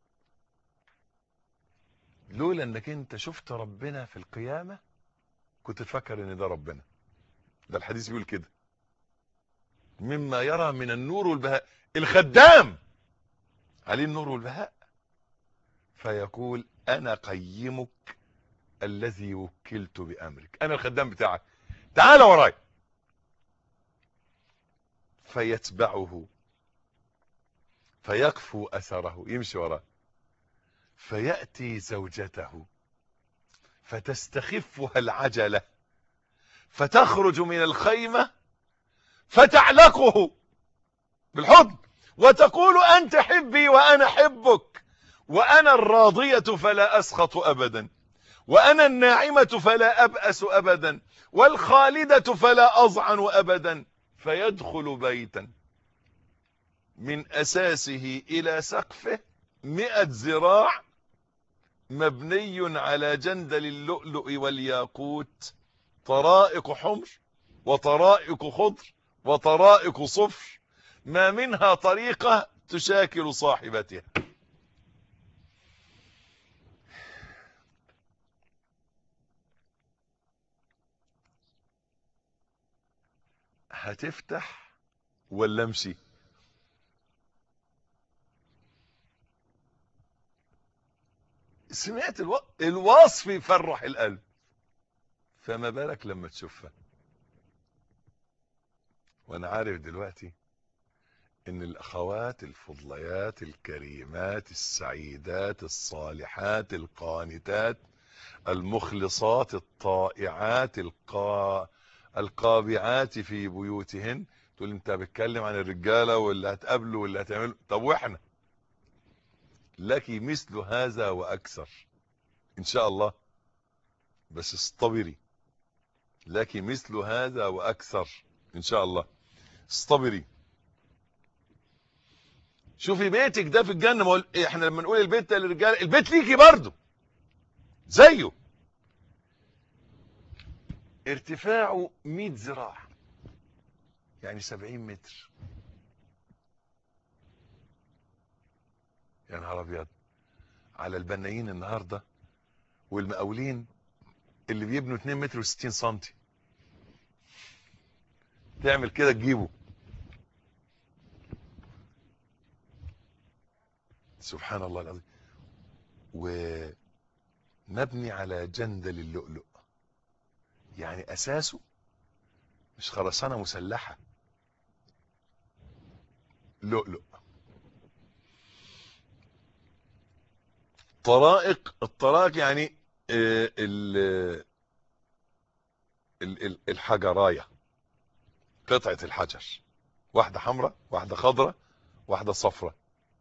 لولا انك انت شفت ربنا في القيامة كنت تفكر ان ده ربنا ده الحديث بيقول كده مما يرى من النور والبهاء الخدام عليه النور والبهاء فيقول انا قيمك الذي وكلت بامرك انا الخدام بتاعك تعال وراي فيتبعه فيقفو اثره يمشي وراه فياتي زوجته فتستخفها العجله فتخرج من الخيمه فتعلقه بالحضن وتقول أنت حبي وأنا حبك وأنا الراضية فلا أسخط أبدا وأنا الناعمة فلا أبأس أبدا والخالدة فلا أضعن أبدا فيدخل بيتا من أساسه إلى سقفه مئة ذراع مبني على جندل اللؤلؤ والياقوت طرائق حمر وطرائق خضر وطرائق صفر ما منها طريقة تشاكل صاحبتها هتفتح ولا امشي سمعت الو... الوصف يفرح القلب فما بالك لما تشوفها وانا عارف دلوقتي ان الاخوات الفضليات الكريمات السعيدات الصالحات القانتات المخلصات الطائعات القا... القابعات في بيوتهن تقول انت بتكلم عن الرجاله واللي هتقابله واللي هتعمله طب واحنا لك مثل هذا واكثر ان شاء الله بس اصطبري لك مثل هذا واكثر ان شاء الله اصطبري شوفي بيتك ده في الجنه ما احنا لما نقول البيت ده للرجاله البيت ليكي برضه زيه ارتفاعه 100 ذراع يعني 70 متر يا نهار ابيض على البنايين النهارده والمقاولين اللي بيبنوا 2 متر و60 سم تعمل كده تجيبه سبحان الله العظيم ومبني على جندل اللؤلؤ يعني اساسه مش خرسانه مسلحه لؤلؤ طرائق الطرائق يعني ال الحجرايه قطعه الحجر واحده حمراء واحده خضراء واحده صفراء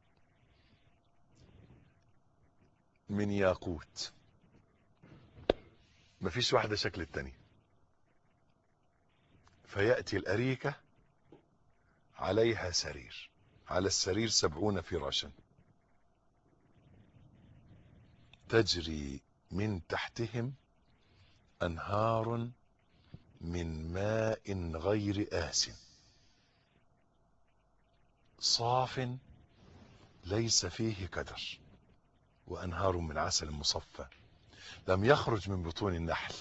من ياقوت مفيش واحده شكل التانية فياتي الاريكه عليها سرير على السرير سبعون فراشا تجري من تحتهم انهار من ماء غير آس صاف ليس فيه كدر وانهار من عسل مصفى لم يخرج من بطون النحل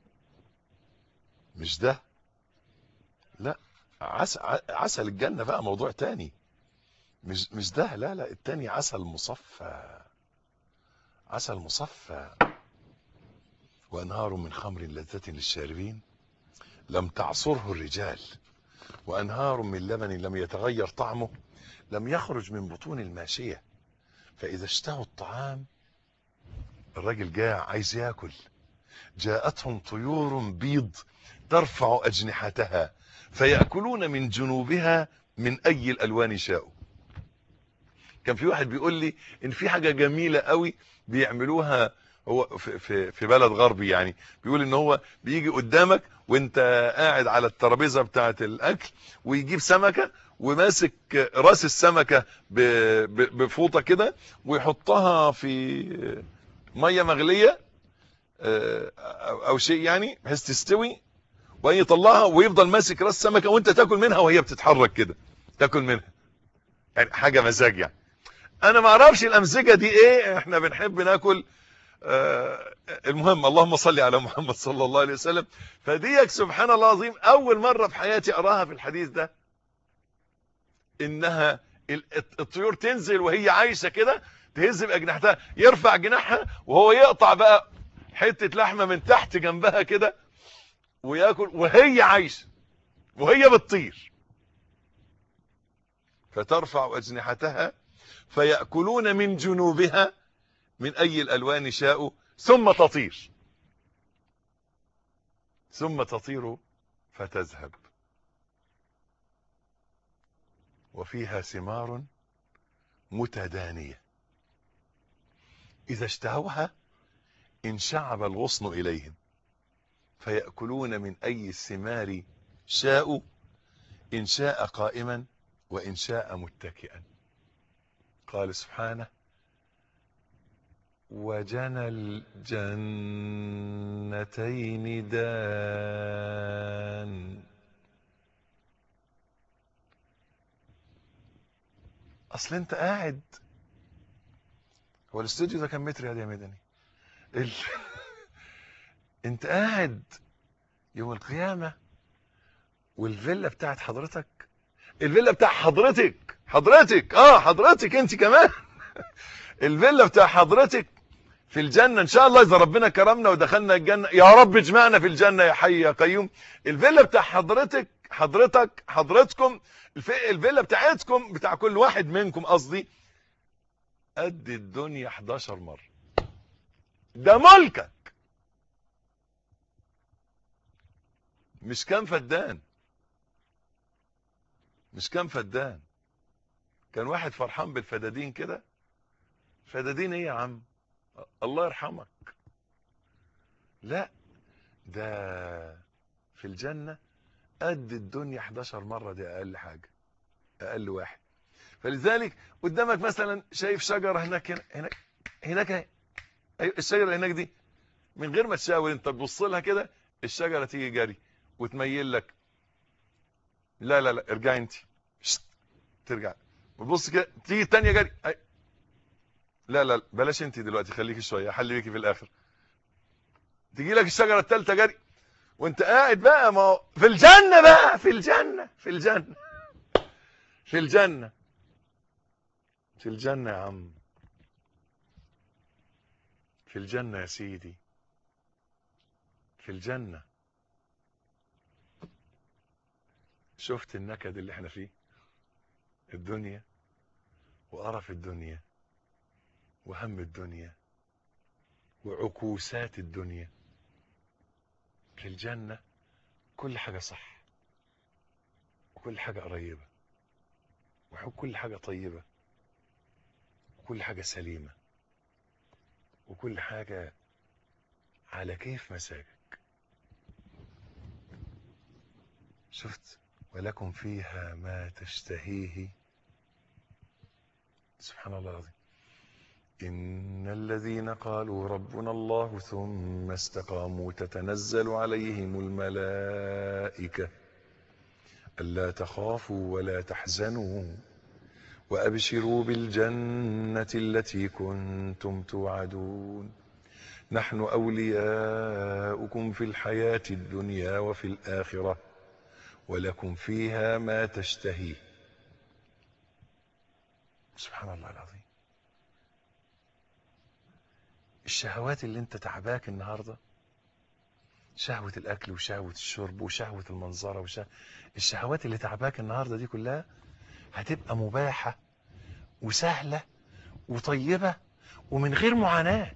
مش ده لا عسل, عسل الجنة بقى موضوع تاني مش مش ده لا لا التاني عسل مصفى عسل مصفى وانهار من خمر لذة للشاربين لم تعصره الرجال وانهار من لبن لم يتغير طعمه لم يخرج من بطون الماشية فاذا اشتهوا الطعام الراجل جاع عايز ياكل جاءتهم طيور بيض ترفع اجنحتها فيأكلون من جنوبها من اي الالوان شاءوا كان في واحد بيقول لي ان في حاجة جميلة قوي بيعملوها هو في, في, في بلد غربي يعني بيقول ان هو بيجي قدامك وانت قاعد على الترابيزه بتاعه الاكل ويجيب سمكه وماسك راس السمكه بفوطه كده ويحطها في ميه مغليه او شيء يعني بحيث تستوي وبعدين يطلعها ويفضل ماسك راس السمكه وانت تاكل منها وهي بتتحرك كده تاكل منها يعني حاجه مزاج يعني انا ما اعرفش الامزجه دي ايه احنا بنحب ناكل آه المهم اللهم صل على محمد صلى الله عليه وسلم فديك سبحان الله العظيم اول مرة في حياتي اراها في الحديث ده انها الطيور تنزل وهي عايشة كده تهز باجنحتها يرفع جناحها وهو يقطع بقى حتة لحمة من تحت جنبها كده وياكل وهي عايشة وهي بتطير فترفع اجنحتها فيأكلون من جنوبها من اي الالوان شاءوا ثم تطير ثم تطير فتذهب وفيها ثمار متدانية اذا اشتهوها انشعب الغصن اليهم فيأكلون من اي الثمار شاءوا ان شاء قائما وان شاء متكئا قال سبحانه وجنى الجنتين دان اصل انت قاعد هو الاستوديو ده كام متر يا يا مدني ال... انت قاعد يوم القيامة والفيلا بتاعت حضرتك الفيلا بتاع حضرتك حضرتك اه حضرتك انت كمان الفيلا بتاع حضرتك في الجنة ان شاء الله اذا ربنا كرمنا ودخلنا الجنة يا رب اجمعنا في الجنة يا حي يا قيوم الفيلا بتاع حضرتك حضرتك حضرتكم الف- الفيلا بتاعتكم بتاع كل واحد منكم قصدي قد الدنيا 11 مرة ده ملكك مش كام فدان مش كام فدان كان واحد فرحان بالفدادين كده فدادين ايه يا عم الله يرحمك لا ده في الجنة قد الدنيا 11 مرة دي اقل حاجة اقل واحد فلذلك قدامك مثلا شايف شجرة هناك هنا هناك هناك اهي. أيوة الشجرة اللي هناك دي من غير ما تشاور انت تبص لها كده الشجرة تيجي جري وتميل لك لا لا لا ارجعي انت شت. ترجع وتبص كده تيجي التانية جري أي. لا لا بلاش انت دلوقتي خليكي شوية حل بيكي في الاخر تيجي لك الشجرة التالتة جري وانت قاعد بقى ما هو في الجنة بقى في الجنة في الجنة في الجنة في الجنة يا عم في الجنة يا سيدي في الجنة شفت النكد اللي احنا فيه الدنيا وقرف الدنيا وهم الدنيا وعكوسات الدنيا في الجنة كل حاجة صح وكل حاجة قريبة وكل حاجة طيبة وكل حاجة سليمة وكل حاجة على كيف مزاجك شفت ولكم فيها ما تشتهيه سبحان الله العظيم إن الذين قالوا ربنا الله ثم استقاموا تتنزل عليهم الملائكة ألا تخافوا ولا تحزنوا وأبشروا بالجنة التي كنتم توعدون نحن أولياؤكم في الحياة الدنيا وفي الآخرة ولكم فيها ما تشتهي سبحان الله العظيم الشهوات اللي انت تعباك النهاردة شهوة الأكل وشهوة الشرب وشهوة المنظرة وشه... الشهوات اللي تعباك النهاردة دي كلها هتبقى مباحة وسهلة وطيبة ومن غير معاناة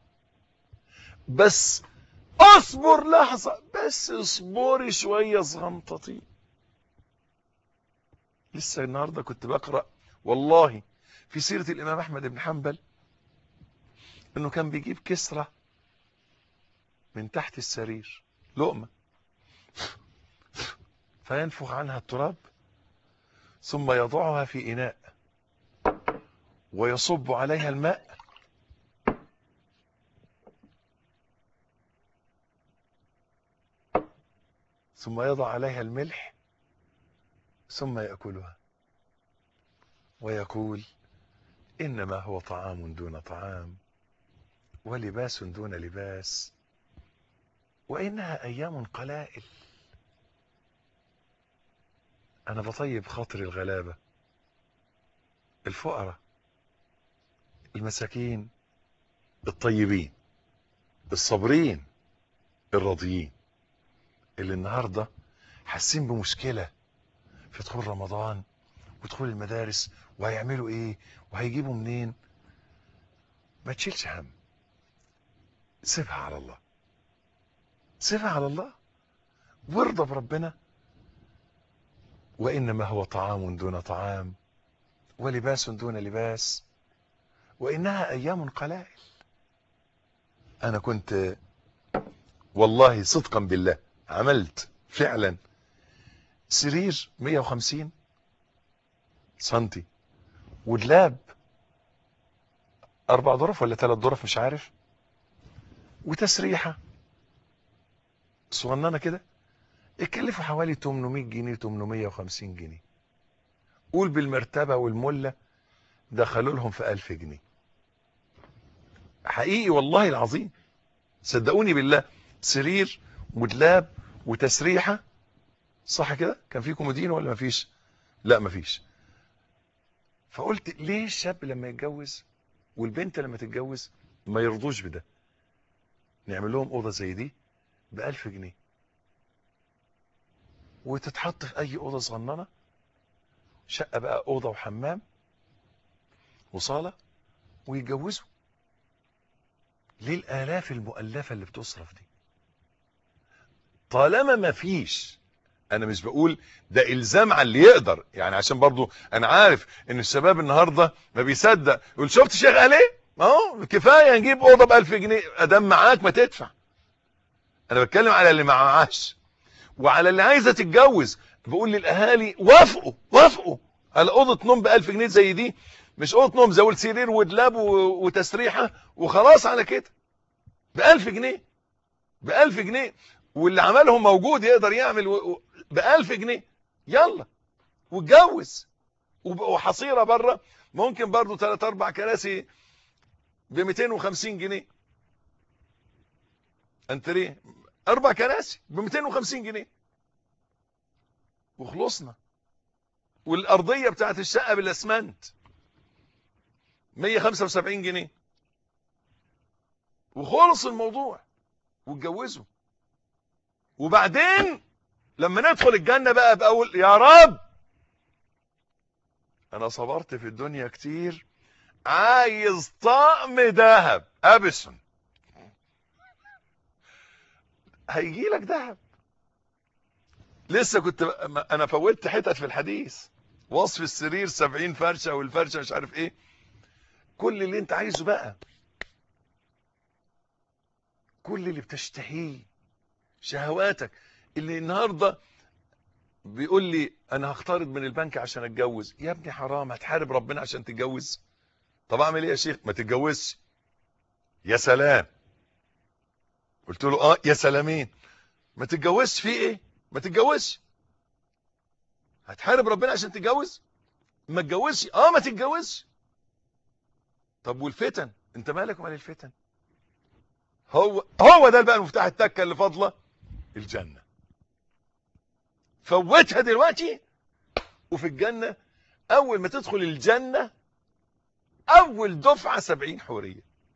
بس اصبر لحظة بس اصبري شوية صغنطتي لسه النهاردة كنت بقرأ والله في سيرة الإمام أحمد بن حنبل انه كان بيجيب كسرة من تحت السرير لقمة فينفخ عنها التراب ثم يضعها في إناء ويصب عليها الماء ثم يضع عليها الملح ثم يأكلها ويقول إنما هو طعام دون طعام ولباس دون لباس وإنها أيام قلائل أنا بطيب خاطر الغلابة الفقراء المساكين الطيبين الصابرين الراضيين اللي النهاردة حاسين بمشكلة في دخول رمضان ودخول المدارس وهيعملوا ايه وهيجيبوا منين ما تشيلش هم سيبها على الله سيبها على الله وارضى بربنا وإنما هو طعام دون طعام ولباس دون لباس وإنها أيام قلائل أنا كنت والله صدقا بالله عملت فعلا سرير 150 سنتي ودلاب أربع ظرف ولا ثلاث ظرف مش عارف وتسريحة صغننة كده اتكلفوا حوالي 800 جنيه 850 جنيه قول بالمرتبة والملة دخلوا لهم في ألف جنيه حقيقي والله العظيم صدقوني بالله سرير ودلاب وتسريحة صح كده كان في كومودين ولا مفيش لا مفيش فقلت ليه الشاب لما يتجوز والبنت لما تتجوز ما يرضوش بده نعمل لهم اوضه زي دي بألف جنيه وتتحط في اي اوضه صغننه شقه بقى اوضه وحمام وصاله ويتجوزوا ليه الالاف المؤلفه اللي بتصرف دي طالما ما فيش انا مش بقول ده الزام على اللي يقدر يعني عشان برضو انا عارف ان الشباب النهارده ما بيصدق يقول شفت شيخ قال ايه اهو كفايه نجيب اوضه ب 1000 جنيه ادام معاك ما تدفع انا بتكلم على اللي معاش وعلى اللي عايزه تتجوز بقول للاهالي وافقوا وافقوا على اوضه نوم ب 1000 جنيه زي دي مش اوضه نوم زي سرير ودلاب و- وتسريحه وخلاص على كده ب 1000 جنيه ب 1000 جنيه واللي عملهم موجود يقدر يعمل ب 1000 جنيه يلا واتجوز وب- وحصيره بره ممكن برضو 3 4 كراسي ب 250 جنيه انتريه اربع كراسي ب 250 جنيه وخلصنا والارضيه بتاعت الشقه بالاسمنت 175 جنيه وخلص الموضوع واتجوزوا وبعدين لما ندخل الجنه بقى باول يا رب انا صبرت في الدنيا كتير عايز طقم ذهب ابسن هيجي لك ذهب لسه كنت انا فوتت حتت في الحديث وصف السرير 70 فرشه والفرشه مش عارف ايه كل اللي انت عايزه بقى كل اللي بتشتهيه شهواتك اللي النهارده بيقول لي انا هقترض من البنك عشان اتجوز يا ابني حرام هتحارب ربنا عشان تتجوز طب اعمل ايه يا شيخ ما تتجوزش يا سلام قلت له اه يا سلامين ما تتجوزش في ايه ما تتجوزش هتحارب ربنا عشان تتجوز ما تتجوزش اه ما تتجوزش طب والفتن انت مالك ومال الفتن هو هو ده بقى المفتاح التكه اللي فاضله الجنه فوتها دلوقتي وفي الجنه اول ما تدخل الجنه اول دفعه سبعين حوريه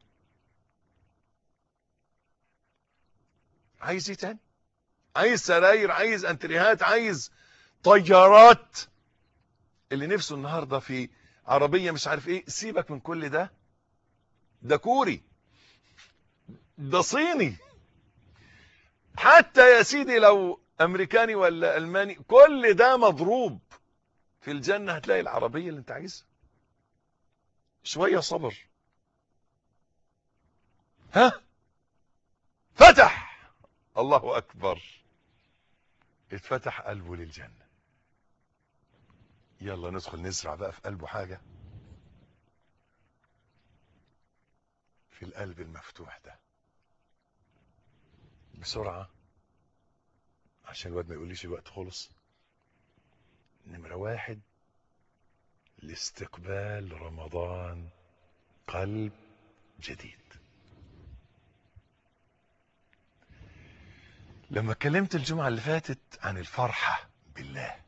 عايز ايه تاني عايز سراير عايز انتريهات عايز طيارات اللي نفسه النهارده في عربيه مش عارف ايه سيبك من كل ده ده كوري ده صيني حتى يا سيدي لو امريكاني ولا الماني كل ده مضروب في الجنه هتلاقي العربيه اللي انت عايزها شويه صبر ها فتح الله اكبر اتفتح قلبه للجنه يلا ندخل نزرع بقى في قلبه حاجه في القلب المفتوح ده بسرعه عشان الواد ما يقوليش الوقت خلص نمرة واحد لاستقبال رمضان قلب جديد لما اتكلمت الجمعة اللي فاتت عن الفرحة بالله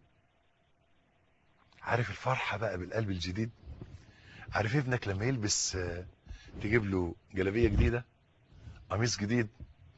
عارف الفرحة بقى بالقلب الجديد عارف ابنك لما يلبس آه، تجيب له جلابية جديدة قميص جديد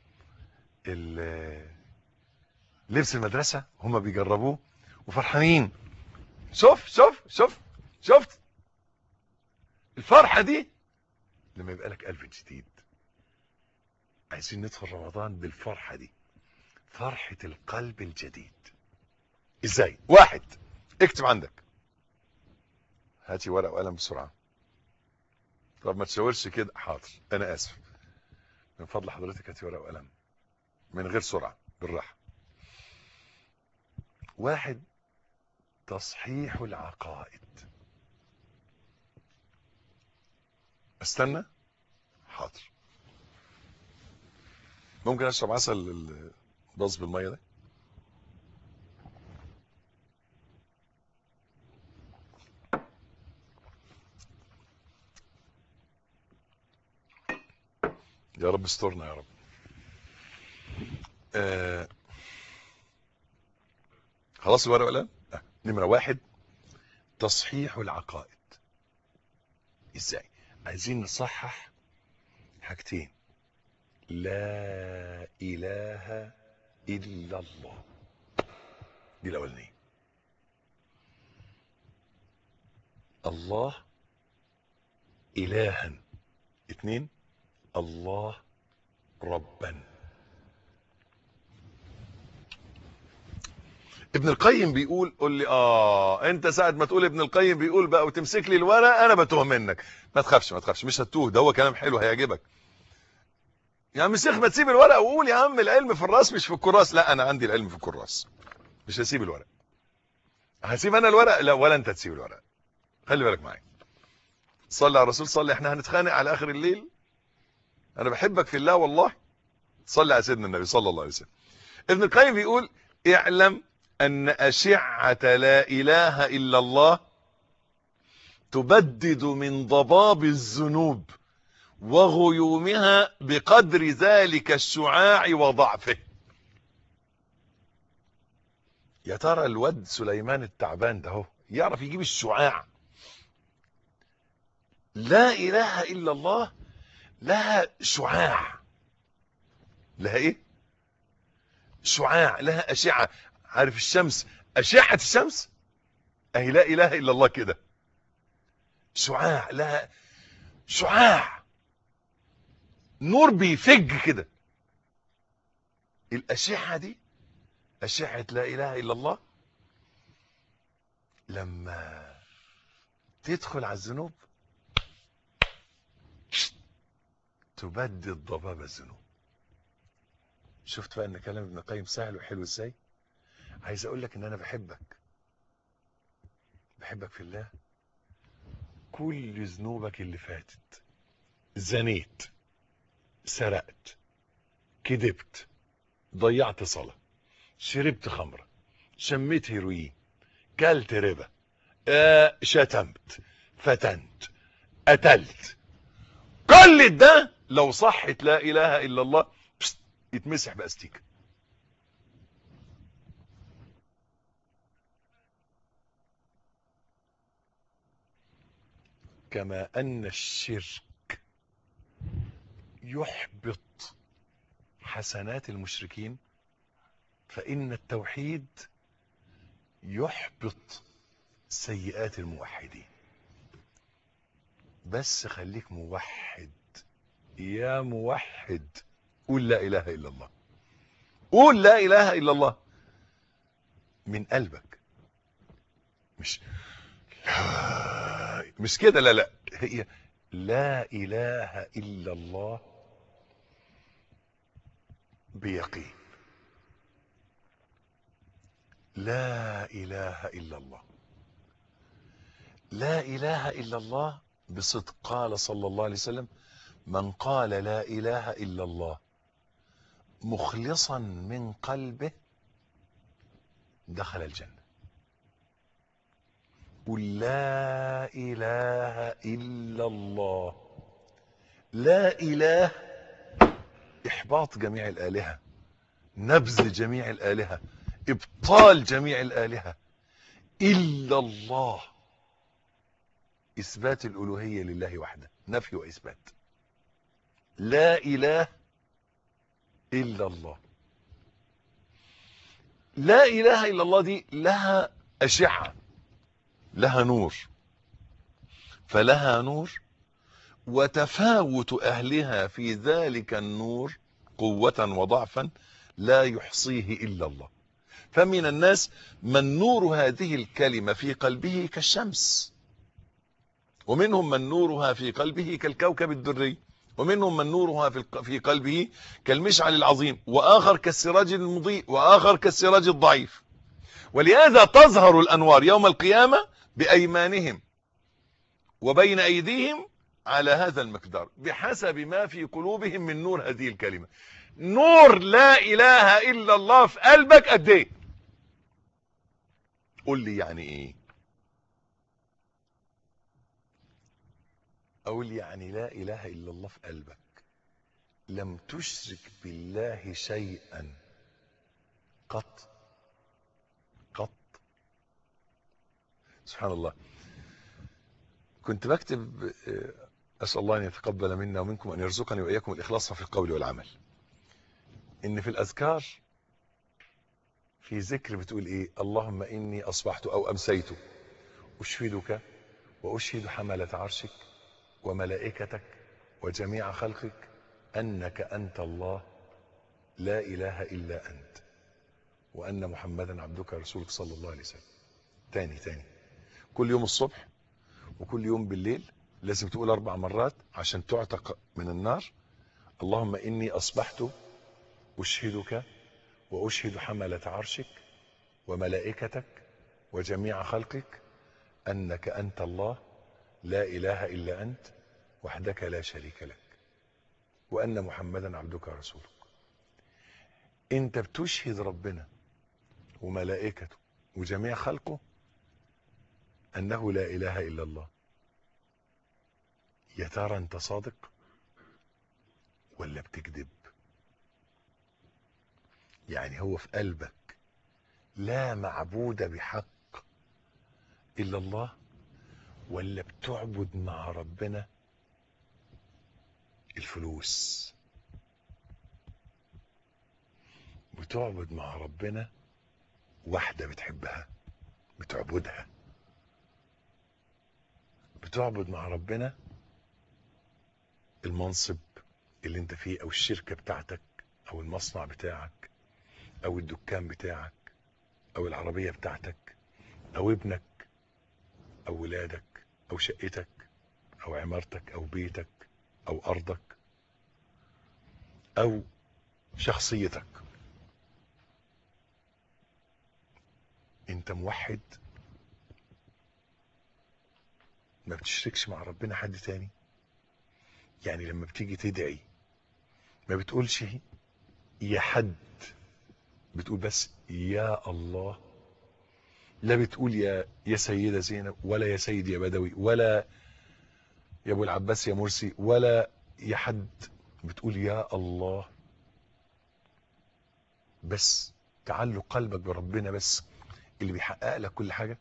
ال- لبس المدرسة هما بيجربوه وفرحانين شوف شوف شوف شفت الفرحة دي لما يبقى لك قلب جديد عايزين ندخل رمضان بالفرحة دي فرحة القلب الجديد ازاي واحد اكتب عندك هاتي ورقة وقلم بسرعة طب ما تشاورش كده حاضر انا اسف من فضل حضرتك هاتي ورقة وقلم من غير سرعة بالراحة واحد تصحيح العقائد استنى حاضر ممكن اشرب عسل الباص بالميه ده يا رب استرنا يا رب آه خلاص الورقه والقلم آه. نمره واحد تصحيح العقائد ازاي عايزين نصحح حاجتين لا اله الا الله دي الاولانيه الله الها اتنين الله ربا ابن القيم بيقول قول لي اه انت ساعه ما تقول ابن القيم بيقول بقى وتمسك لي الورق انا بتوه منك ما تخافش ما تخافش مش هتوه ده هو كلام حلو هيعجبك يا عم الشيخ ما تسيب الورق وقول يا عم العلم في الراس مش في الكراس لا انا عندي العلم في الكراس مش هسيب الورق هسيب انا الورق لا ولا انت تسيب الورق خلي بالك معايا صلي على الرسول صلي احنا هنتخانق على اخر الليل انا بحبك في الله والله صلي على سيدنا النبي صلى الله عليه وسلم ابن القيم بيقول اعلم ان اشعة لا اله الا الله تبدد من ضباب الذنوب وغيومها بقدر ذلك الشعاع وضعفه يا ترى الواد سليمان التعبان ده هو يعرف يجيب الشعاع لا اله الا الله لها شعاع لها ايه شعاع لها اشعه عارف الشمس اشعه الشمس اهي لا اله الا الله كده شعاع لها شعاع نور بيفج كده الاشعه دي اشعه لا اله الا الله لما تدخل على الذنوب تبدد ضباب الذنوب شفت بقى ان كلام ابن القيم سهل وحلو ازاي عايز اقول لك ان انا بحبك بحبك في الله كل ذنوبك اللي فاتت زنيت سرقت كذبت ضيعت صلاة شربت خمرة شميت هيروين كلت ربا آه شتمت فتنت قتلت كل ده لو صحت لا اله الا الله بست يتمسح باستيك كما ان الشرك يحبط حسنات المشركين فان التوحيد يحبط سيئات الموحدين بس خليك موحد يا موحد قول لا اله الا الله قول لا اله الا الله من قلبك مش لا مش كده لا لا هي لا اله الا الله بيقين لا اله الا الله لا اله الا الله بصدق قال صلى الله عليه وسلم من قال لا اله الا الله مخلصا من قلبه دخل الجنه قل لا اله الا الله لا اله احباط جميع الالهه نبذ جميع الالهه ابطال جميع الالهه الا الله اثبات الالوهيه لله وحده نفي واثبات لا اله الا الله لا اله الا الله دي لها اشعه لها نور فلها نور وتفاوت اهلها في ذلك النور قوه وضعفا لا يحصيه الا الله فمن الناس من نور هذه الكلمه في قلبه كالشمس ومنهم من نورها في قلبه كالكوكب الدري ومنهم من نورها في قلبه كالمشعل العظيم واخر كالسراج المضيء واخر كالسراج الضعيف ولهذا تظهر الانوار يوم القيامه بايمانهم وبين ايديهم على هذا المقدار بحسب ما في قلوبهم من نور هذه الكلمه نور لا اله الا الله في قلبك قد ايه قول لي يعني ايه اقول يعني لا اله الا الله في قلبك لم تشرك بالله شيئا قط قط سبحان الله كنت بكتب أسأل الله أن يتقبل منا ومنكم أن يرزقني وإياكم الإخلاص في القول والعمل إن في الأذكار في ذكر بتقول إيه اللهم إني أصبحت أو أمسيت أشهدك وأشهد حملة عرشك وملائكتك وجميع خلقك أنك أنت الله لا إله إلا أنت وأن محمدا عبدك رسولك صلى الله عليه وسلم تاني تاني كل يوم الصبح وكل يوم بالليل لازم تقول أربع مرات عشان تعتق من النار اللهم إني أصبحت أشهدك وأشهد حملة عرشك وملائكتك وجميع خلقك أنك أنت الله لا إله إلا أنت وحدك لا شريك لك وأن محمدا عبدك ورسولك أنت بتشهد ربنا وملائكته وجميع خلقه أنه لا إله إلا الله يا ترى أنت صادق ولا بتكذب يعني هو في قلبك لا معبود بحق إلا الله ولا بتعبد مع ربنا الفلوس بتعبد مع ربنا واحدة بتحبها بتعبدها بتعبد مع ربنا المنصب اللي انت فيه او الشركة بتاعتك او المصنع بتاعك او الدكان بتاعك او العربية بتاعتك او ابنك او ولادك او شقتك او عمارتك او بيتك او ارضك او شخصيتك انت موحد ما بتشركش مع ربنا حد تاني يعني لما بتيجي تدعي ما بتقولش يا حد بتقول بس يا الله لا بتقول يا يا سيدة زينب ولا يا سيد يا بدوي ولا يا ابو العباس يا مرسي ولا يا حد بتقول يا الله بس تعلق قلبك بربنا بس اللي بيحقق لك كل حاجة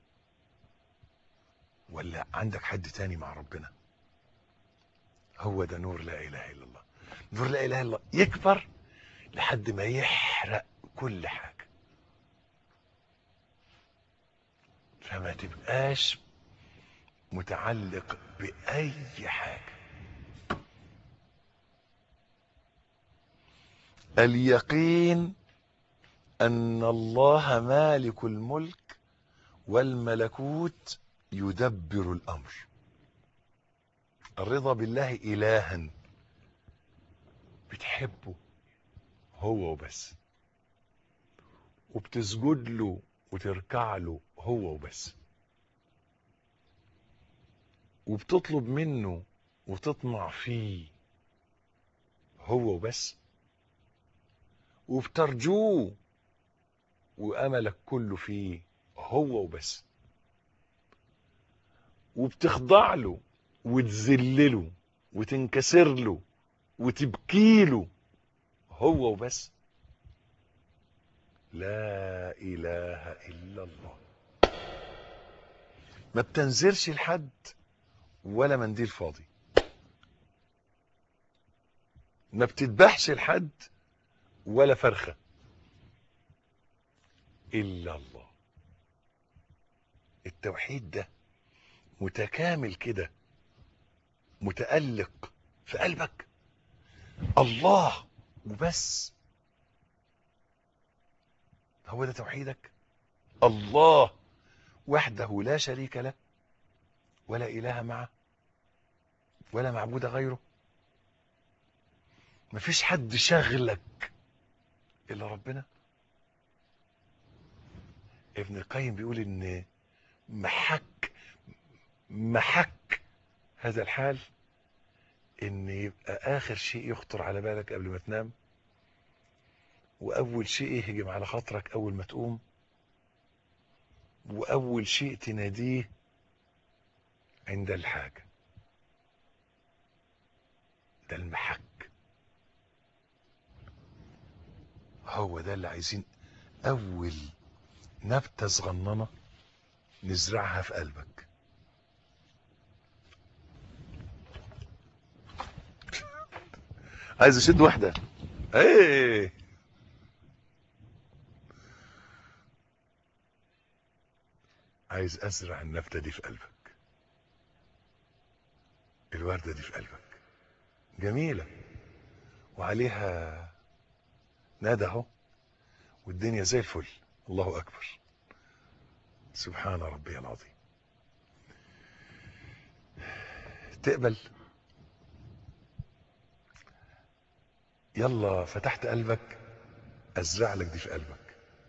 ولا عندك حد تاني مع ربنا هو ده نور لا اله الا الله نور لا اله الا الله يكبر لحد ما يحرق كل حاجة فما تبقاش متعلق بأي حاجة اليقين أن الله مالك الملك والملكوت يدبر الأمر الرضا بالله إلها بتحبه هو وبس وبتسجد له وتركع له هو وبس وبتطلب منه وتطمع فيه هو وبس وبترجوه واملك كله فيه هو وبس وبتخضع له وتذلله وتنكسر له وتبكي له هو وبس لا اله الا الله ما بتنزلش لحد ولا منديل فاضي ما بتذبحش لحد ولا فرخة إلا الله التوحيد ده متكامل كده متألق في قلبك الله وبس هو ده توحيدك الله وحده لا شريك له ولا إله معه ولا معبود غيره مفيش حد شغلك إلا ربنا ابن القيم بيقول إن محك محك هذا الحال إن يبقى آخر شيء يخطر على بالك قبل ما تنام وأول شيء يهجم على خاطرك أول ما تقوم وأول شيء تناديه عند الحاجة ده المحك هو ده اللي عايزين اول نبتة صغننة نزرعها في قلبك عايز اشد واحدة ايه عايز ازرع النبتة دي في قلبك الوردة دي في قلبك جميلة وعليها ندى اهو والدنيا زي الفل الله اكبر سبحان ربي العظيم تقبل يلا فتحت قلبك ازرع لك دي في قلبك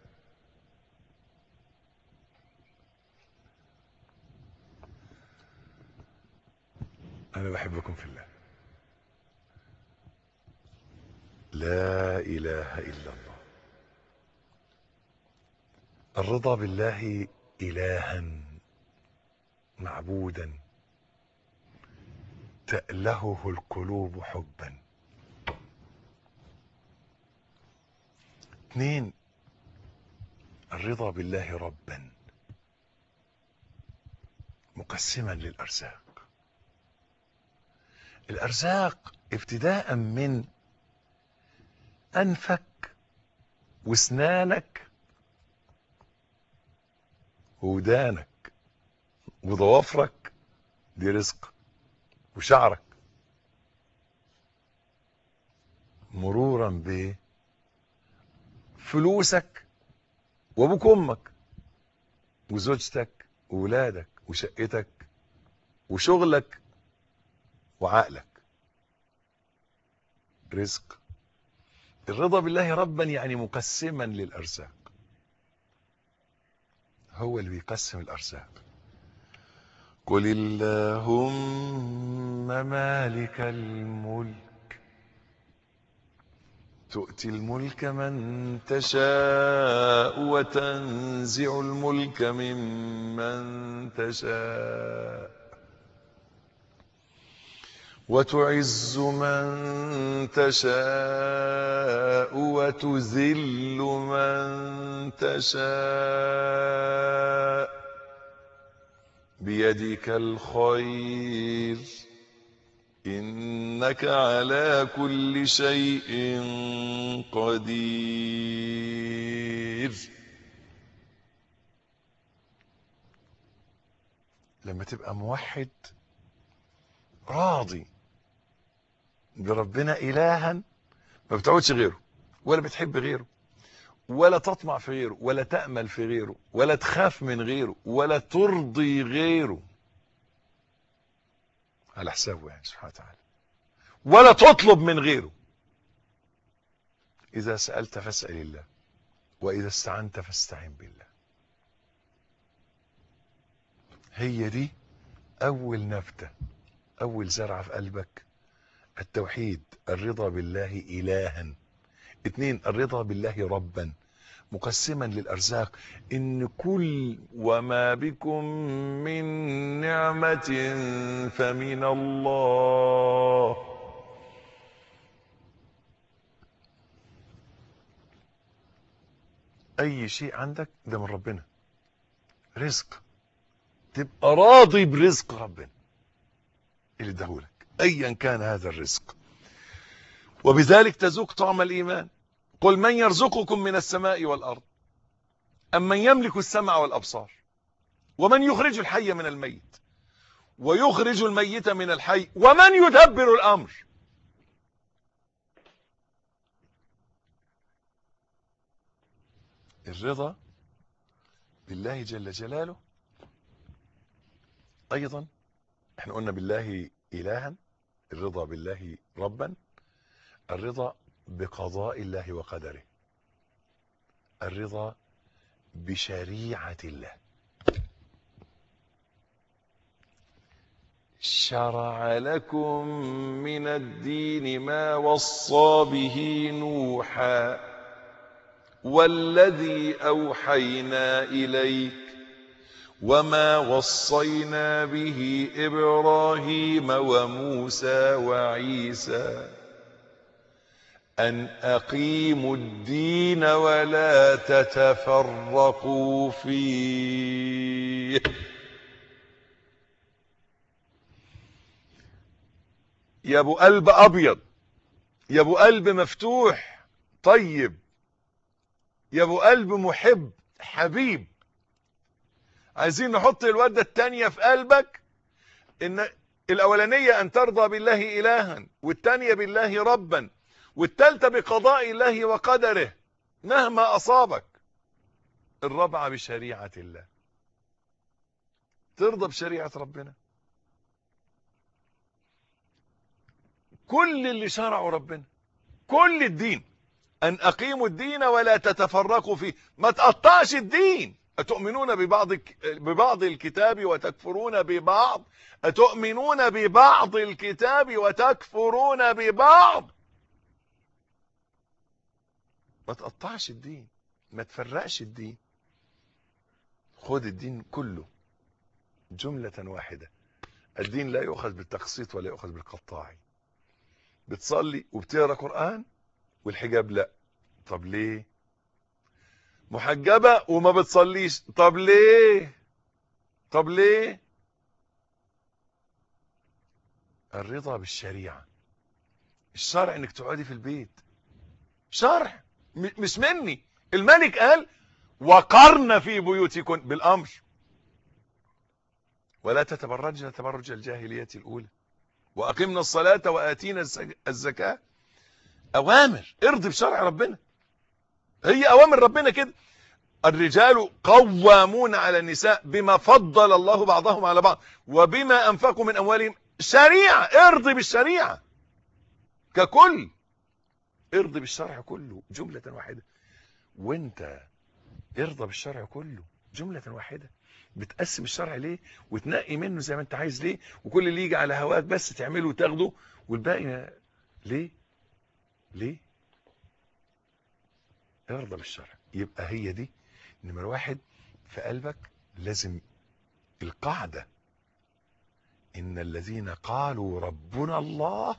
انا بحبكم في الله لا اله الا الله الرضا بالله الها معبودا تألهه القلوب حبا اثنين الرضا بالله ربا مقسما للأرزاق الأرزاق ابتداء من أنفك واسنانك ودانك وضوافرك دي رزق وشعرك مرورا ب فلوسك وابوك وامك وزوجتك وولادك وشقتك وشغلك وعقلك رزق الرضا بالله ربا يعني مقسما للارزاق هو اللي بيقسم الارزاق قل اللهم مالك الملك تؤتي الملك من تشاء وتنزع الملك ممن تشاء وتعز من تشاء وتذل من تشاء بيدك الخير إنك على كل شيء قدير لما تبقى موحد راضي بربنا إلها ما بتعودش غيره ولا بتحب غيره ولا تطمع في غيره ولا تأمل في غيره ولا تخاف من غيره ولا ترضي غيره على حسابه يعني سبحانه وتعالى ولا تطلب من غيره إذا سألت فاسأل الله وإذا استعنت فاستعن بالله هي دي أول نبتة أول زرعة في قلبك التوحيد الرضا بالله إلها اتنين الرضا بالله ربا مقسما للأرزاق إن كل وما بكم من نعمة فمن الله أي شيء عندك ده من ربنا رزق تبقى راضي برزق ربنا اللي اداهولك ايا كان هذا الرزق وبذلك تذوق طعم الايمان قل من يرزقكم من السماء والارض ام من يملك السمع والابصار ومن يخرج الحي من الميت ويخرج الميت من الحي ومن يدبر الامر الرضا بالله جل جلاله ايضا احنا قلنا بالله الها الرضا بالله ربا الرضا بقضاء الله وقدره الرضا بشريعة الله شرع لكم من الدين ما وصى به نوحا والذي أوحينا إليك وما وصينا به إبراهيم وموسى وعيسى أن أقيموا الدين ولا تتفرقوا فيه يا ابو قلب ابيض يا ابو قلب مفتوح طيب يا ابو قلب محب حبيب عايزين نحط الوردة التانية في قلبك ان الاولانية ان ترضى بالله الها والتانية بالله ربا والتالتة بقضاء الله وقدره مهما اصابك الرابعة بشريعة الله ترضى بشريعة ربنا كل اللي شرعه ربنا كل الدين ان اقيموا الدين ولا تتفرقوا فيه ما تقطعش الدين أتؤمنون ببعض ببعض الكتاب وتكفرون ببعض أتؤمنون ببعض الكتاب وتكفرون ببعض ما تقطعش الدين ما تفرقش الدين خد الدين كله جملة واحدة الدين لا يؤخذ بالتقسيط ولا يؤخذ بالقطاعي بتصلي وبتقرا قرآن والحجاب لا طب ليه محجبة وما بتصليش طب ليه طب ليه الرضا بالشريعة الشرع انك تقعدي في البيت شرع مش مني الملك قال وقرن في بيوتكن بالامر ولا تتبرجن تبرج الجاهلية الاولى واقمنا الصلاة واتينا الزكاة اوامر ارضي بشرع ربنا هي اوامر ربنا كده الرجال قوامون على النساء بما فضل الله بعضهم على بعض وبما انفقوا من اموالهم شريعة ارضي بالشريعة ككل ارضي بالشرع كله جملة واحدة وانت ارضى بالشرع كله جملة واحدة بتقسم الشرع ليه وتنقي منه زي ما انت عايز ليه وكل اللي يجي على هواك بس تعمله وتاخده والباقي ليه ليه ارضى بالشرع يبقى هي دي نمرة واحد في قلبك لازم القاعدة إن الذين قالوا ربنا الله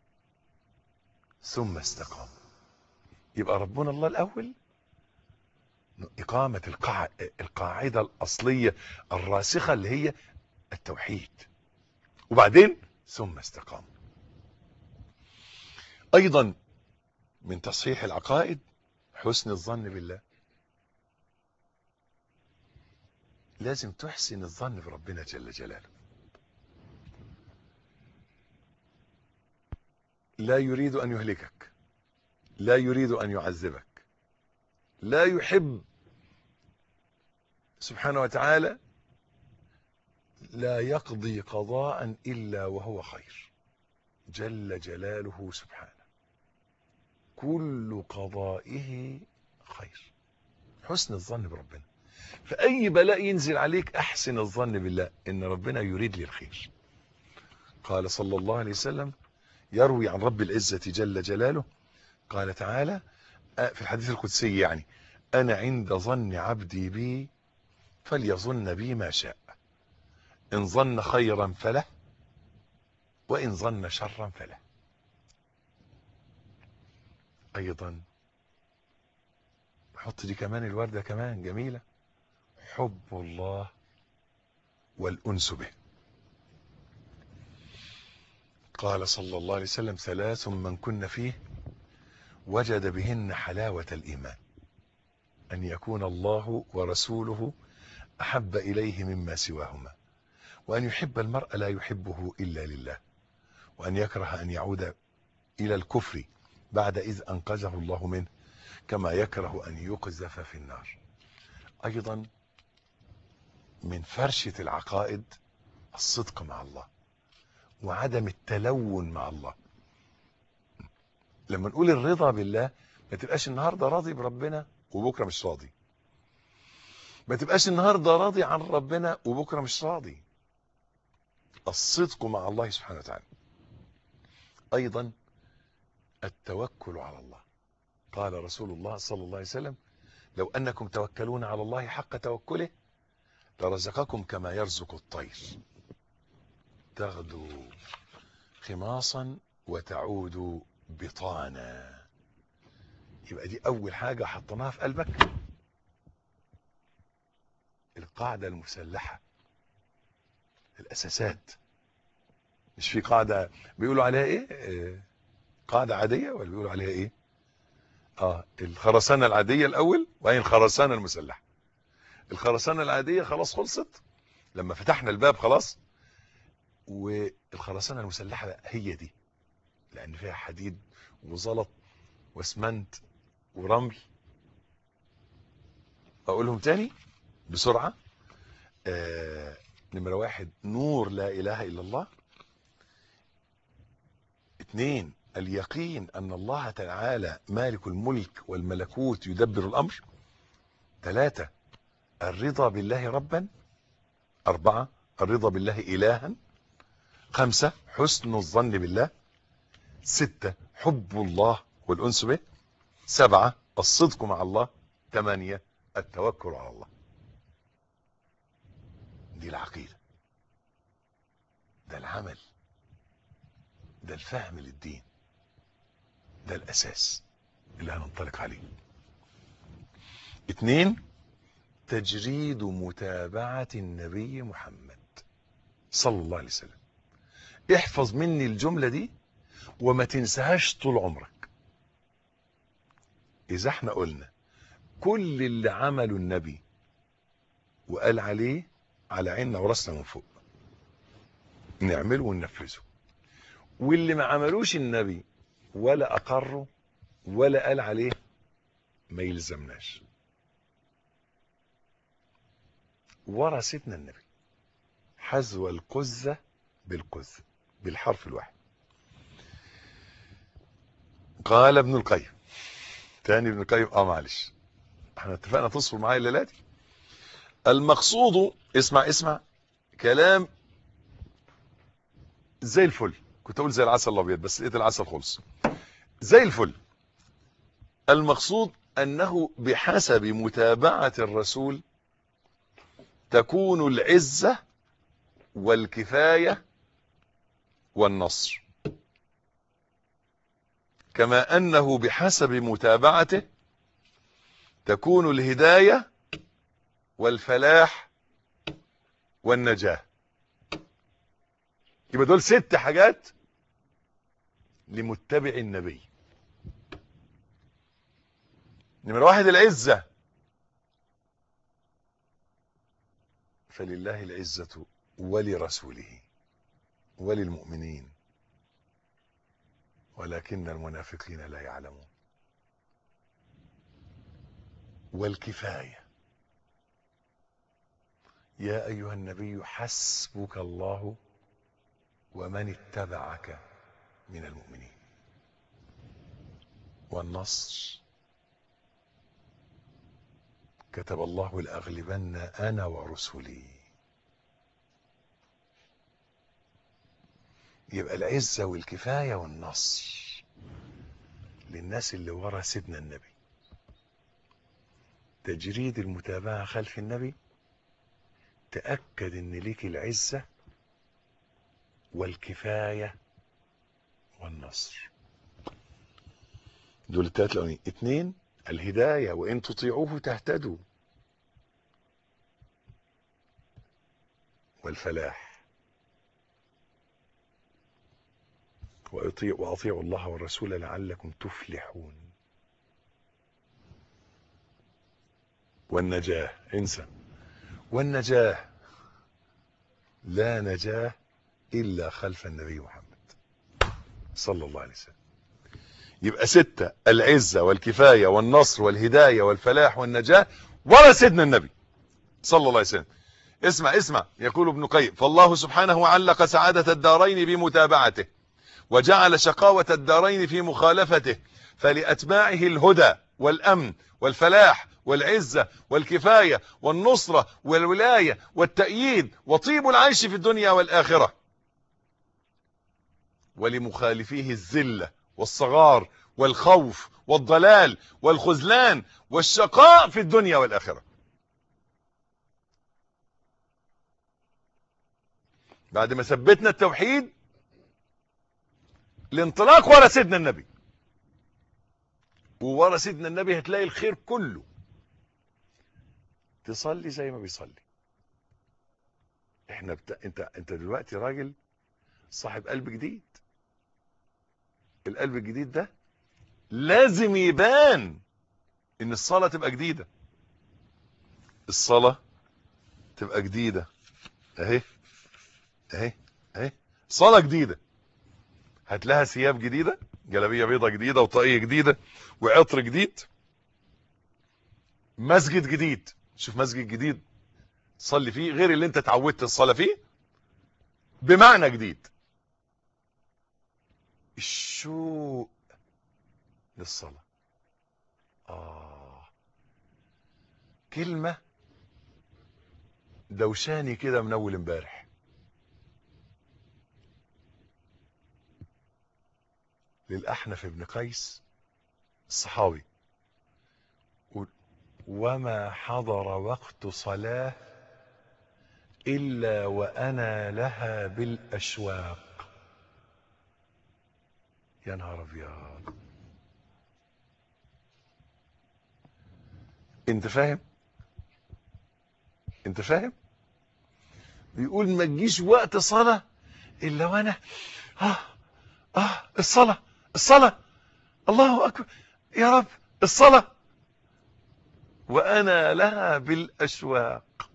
ثم استقاموا يبقى ربنا الله الأول إقامة القاع... القاعدة الأصلية الراسخة اللي هي التوحيد وبعدين ثم استقاموا أيضا من تصحيح العقائد حسن الظن بالله لازم تحسن الظن بربنا جل جلاله لا يريد أن يهلكك لا يريد أن يعذبك لا يحب سبحانه وتعالى لا يقضي قضاء إلا وهو خير جل جلاله سبحانه كل قضائه خير حسن الظن بربنا فأي بلاء ينزل عليك أحسن الظن بالله إن ربنا يريد لي الخير قال صلى الله عليه وسلم يروي عن رب العزة جل جلاله قال تعالى في الحديث القدسي يعني أنا عند ظن عبدي بي فليظن بي ما شاء إن ظن خيرا فله وإن ظن شرا فله أيضا حط دي كمان الوردة كمان جميلة حب الله والأنس به قال صلى الله عليه وسلم ثلاث من كن فيه وجد بهن حلاوة الإيمان أن يكون الله ورسوله أحب إليه مما سواهما وأن يحب المرء لا يحبه إلا لله وأن يكره أن يعود إلى الكفر بعد إذ أنقذه الله منه كما يكره أن يقذف في النار أيضا من فرشة العقائد الصدق مع الله وعدم التلون مع الله لما نقول الرضا بالله ما تبقاش النهاردة راضي بربنا وبكرة مش راضي ما تبقاش النهاردة راضي عن ربنا وبكرة مش راضي الصدق مع الله سبحانه وتعالى أيضا التوكل على الله قال رسول الله صلى الله عليه وسلم لو أنكم توكلون على الله حق توكله لرزقكم كما يرزق الطير تغدو خماصا وتعود بطانا يبقى دي اول حاجة حطيناها في قلبك القاعدة المسلحة الاساسات مش في قاعدة بيقولوا عليها ايه آه، قاعدة عادية ولا بيقولوا عليها ايه اه الخرسانة العادية الاول وبعدين الخرسانة المسلحة الخرسانة العادية خلاص خلصت لما فتحنا الباب خلاص والخرسانة المسلحة بقى هي دي لان فيها حديد وزلط واسمنت ورمل اقولهم تاني بسرعة آه نمرة واحد نور لا اله الا الله اثنين اليقين ان الله تعالى مالك الملك والملكوت يدبر الامر ثلاثة الرضا بالله ربا اربعة الرضا بالله الها خمسة حسن الظن بالله ستة حب الله والانس به سبعة الصدق مع الله ثمانية التوكل على الله دي العقيدة ده العمل ده الفهم للدين ده الأساس اللي هننطلق عليه اتنين تجريد متابعة النبي محمد صلى الله عليه وسلم احفظ مني الجملة دي وما تنساهاش طول عمرك إذا احنا قلنا كل اللي عمله النبي وقال عليه على عيننا وراسنا من فوق نعمله وننفذه واللي ما عملوش النبي ولا أقره ولا قال عليه ما يلزمناش ورثتنا النبي حذو القزة بالقزة بالحرف الواحد قال ابن القيم تاني ابن القيم اه معلش احنا اتفقنا تصفر معايا الليله دي المقصود اسمع اسمع كلام زي الفل كنت اقول زي العسل الابيض بس لقيت العسل خلص زي الفل المقصود انه بحسب متابعة الرسول تكون العزة والكفاية والنصر كما انه بحسب متابعته تكون الهداية والفلاح والنجاة يبقى دول ست حاجات لمتبع النبي نمرة واحد العزة فلله العزة ولرسوله وللمؤمنين ولكن المنافقين لا يعلمون والكفاية يا أيها النبي حسبك الله ومن اتبعك من المؤمنين والنصر كتب الله لأغلبن أنا ورسلي يبقى العزة والكفاية والنصر للناس اللي ورا سيدنا النبي تجريد المتابعة خلف النبي تأكد ان ليك العزة والكفاية والنصر دول التلات الاولين اتنين الهداية وان تطيعوه تهتدوا والفلاح وأطيع وأطيعوا الله والرسول لعلكم تفلحون والنجاة انسى والنجاة لا نجاة إلا خلف النبي محمد صلى الله عليه وسلم يبقى ستة العزة والكفاية والنصر والهداية والفلاح والنجاة ورا سيدنا النبي صلى الله عليه وسلم اسمع اسمع يقول ابن قيم فالله سبحانه علق سعادة الدارين بمتابعته وجعل شقاوة الدارين في مخالفته فلأتباعه الهدى والأمن والفلاح والعزة والكفاية والنصرة والولاية والتأييد وطيب العيش في الدنيا والآخرة ولمخالفيه الذلة والصغار والخوف والضلال والخذلان والشقاء في الدنيا والآخرة بعد ما ثبتنا التوحيد الانطلاق ورا سيدنا النبي وورا سيدنا النبي هتلاقي الخير كله تصلي زي ما بيصلي احنا بتا... انت انت دلوقتي راجل صاحب قلب جديد القلب الجديد ده لازم يبان ان الصلاة تبقى جديدة الصلاة تبقى جديدة اهي اهي اهي صلاة جديدة هات لها ثياب جديدة جلابية بيضة جديدة وطاقية جديدة وعطر جديد مسجد جديد شوف مسجد جديد تصلي فيه غير اللي انت اتعودت الصلاة فيه بمعنى جديد الشوق للصلاة آه كلمة دوشاني كده من أول امبارح للأحنف بن قيس الصحابي وما حضر وقت صلاة إلا وأنا لها بالأشواق يا نهار أبيض أنت فاهم؟ أنت فاهم؟ بيقول ما تجيش وقت صلاة إلا وأنا آه آه الصلاة الصلاة الله أكبر يا رب الصلاة وأنا لها بالأشواق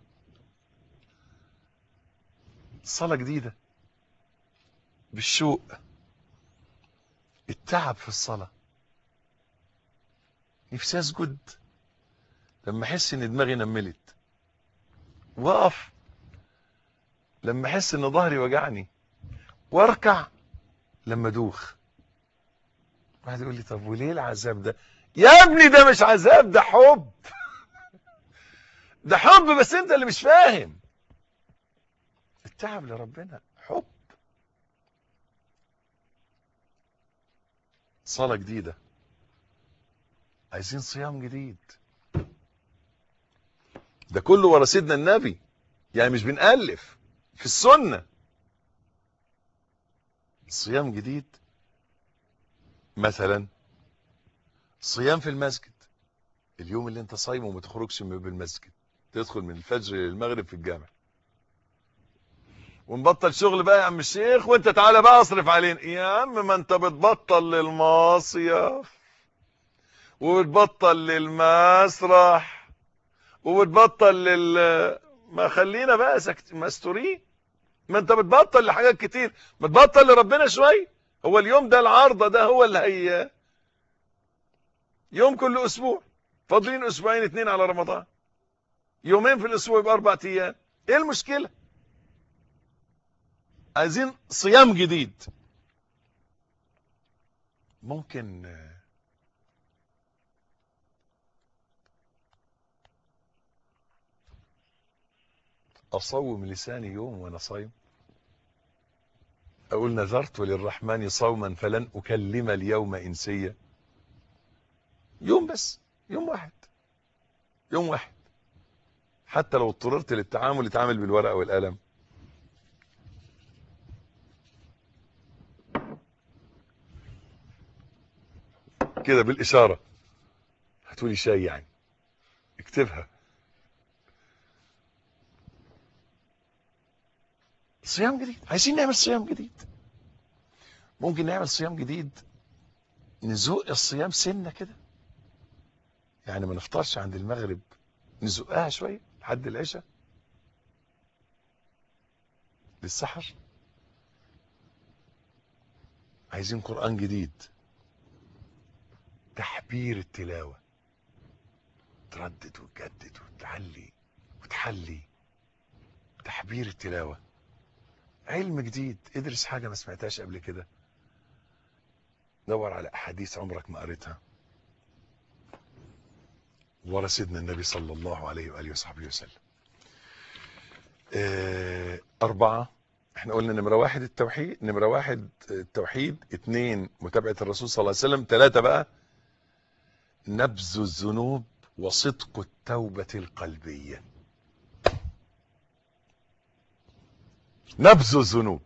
صلاة جديدة بالشوق التعب في الصلاة نفسي أسجد لما أحس إن دماغي نملت وأقف لما أحس إن ظهري وجعني وأركع لما أدوخ واحد يقول لي طب وليه العذاب ده يا ابني ده مش عذاب ده حب ده حب بس انت اللي مش فاهم التعب لربنا حب صلاة جديدة عايزين صيام جديد ده كله ورا سيدنا النبي يعني مش بنألف في السنة صيام جديد مثلا صيام في المسجد اليوم اللي انت صايم وما تخرجش من المسجد تدخل من الفجر للمغرب في الجامع ونبطل شغل بقى يا عم الشيخ وانت تعالى بقى اصرف علينا يا عم ما انت بتبطل للمصيف وبتبطل للمسرح وبتبطل لل ما خلينا بقى سكت مستورين ما انت بتبطل لحاجات كتير ما تبطل لربنا شويه هو اليوم ده العارضه ده هو اللي هي يوم كل اسبوع فاضلين اسبوعين اتنين على رمضان يومين في الاسبوع يبقى اربع ايام ايه المشكله عايزين صيام جديد ممكن اصوم لساني يوم وانا صايم اقول نذرت للرحمن صوما فلن اكلم اليوم انسيا يوم بس يوم واحد يوم واحد حتى لو اضطررت للتعامل اتعامل بالورقه والقلم كده بالاشاره هاتولي شاي يعني اكتبها صيام جديد عايزين نعمل صيام جديد ممكن نعمل صيام جديد نزق الصيام سنه كده يعني ما نفطرش عند المغرب نزقها شويه لحد العشاء للسحر عايزين قرآن جديد تحبير التلاوة تردد وتجدد وتعلي وتحلي تحبير التلاوة علم جديد ادرس حاجة ما سمعتهاش قبل كده دور على أحاديث عمرك ما قريتها ورا سيدنا النبي صلى الله عليه وآله وصحبه وسلم آه أربعة احنا قلنا نمرة واحد التوحيد نمرة واحد التوحيد اتنين متابعة الرسول صلى الله عليه وسلم ثلاثة بقى نبذ الذنوب وصدق التوبة القلبية نبذ الذنوب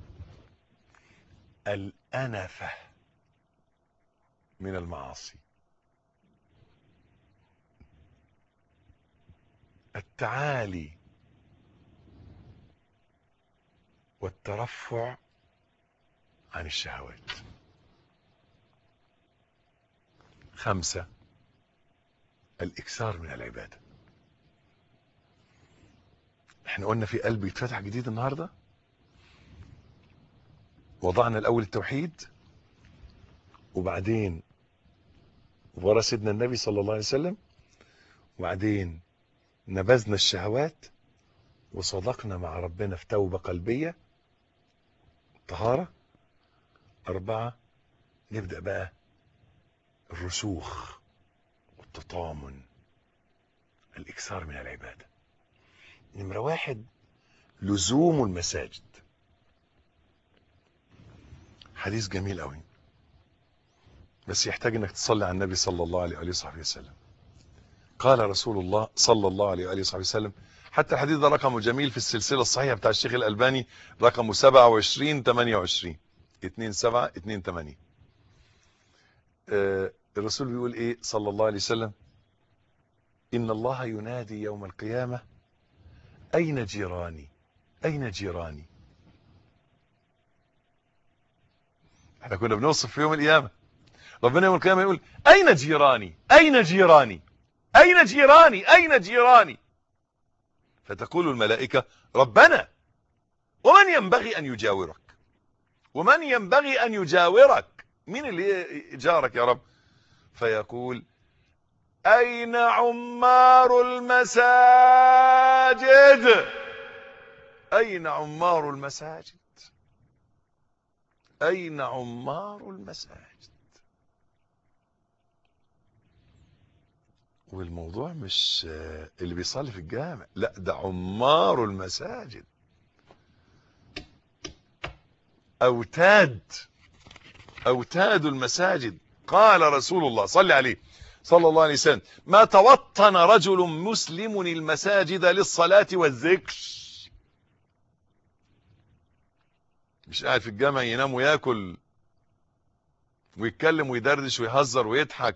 الأنفة من المعاصي التعالي والترفع عن الشهوات خمسة الإكثار من العبادة احنا قلنا في قلب يتفتح جديد النهاردة وضعنا الأول التوحيد وبعدين ورا سيدنا النبي صلى الله عليه وسلم وبعدين نبذنا الشهوات وصدقنا مع ربنا في توبة قلبية طهارة أربعة نبدأ بقى الرسوخ والتطامن الإكثار من العبادة نمرة واحد لزوم المساجد حديث جميل قوي بس يحتاج انك تصلي على النبي صلى الله عليه وآله وصحبه وسلم قال رسول الله صلى الله عليه وآله وصحبه وسلم حتى الحديث ده رقمه جميل في السلسلة الصحيحة بتاع الشيخ الألباني رقمه 27 28 2 7 2 8 آه الرسول بيقول ايه صلى الله عليه وسلم ان الله ينادي يوم القيامة اين جيراني اين جيراني احنا كنا بنوصف في يوم القيامة ربنا يوم القيامة يقول اين جيراني اين جيراني اين جيراني اين جيراني فتقول الملائكة ربنا ومن ينبغي ان يجاورك ومن ينبغي ان يجاورك مين اللي جارك يا رب فيقول أين عمار المساجد أين عمار المساجد أين عمار المساجد والموضوع مش اللي بيصلي في الجامع لا ده عمار المساجد أوتاد أوتاد المساجد قال رسول الله صلى عليه صلى الله عليه وسلم ما توطن رجل مسلم المساجد للصلاة والذكر مش قاعد في الجامع ينام وياكل ويتكلم ويدردش ويهزر ويضحك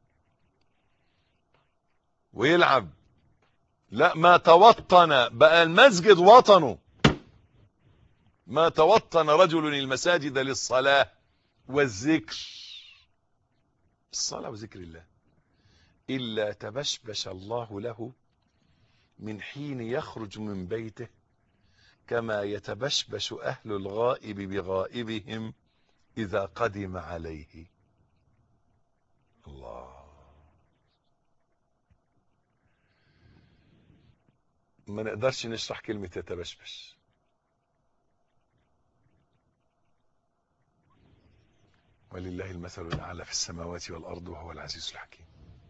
ويلعب لا ما توطن بقى المسجد وطنه ما توطن رجل المساجد للصلاة والذكر الصلاة وذكر الله إلا تبشبش الله له من حين يخرج من بيته كما يتبشبش أهل الغائب بغائبهم إذا قدم عليه الله ما نقدرش نشرح كلمة يتبشبش ولله المثل الأعلى في السماوات والأرض وهو العزيز الحكيم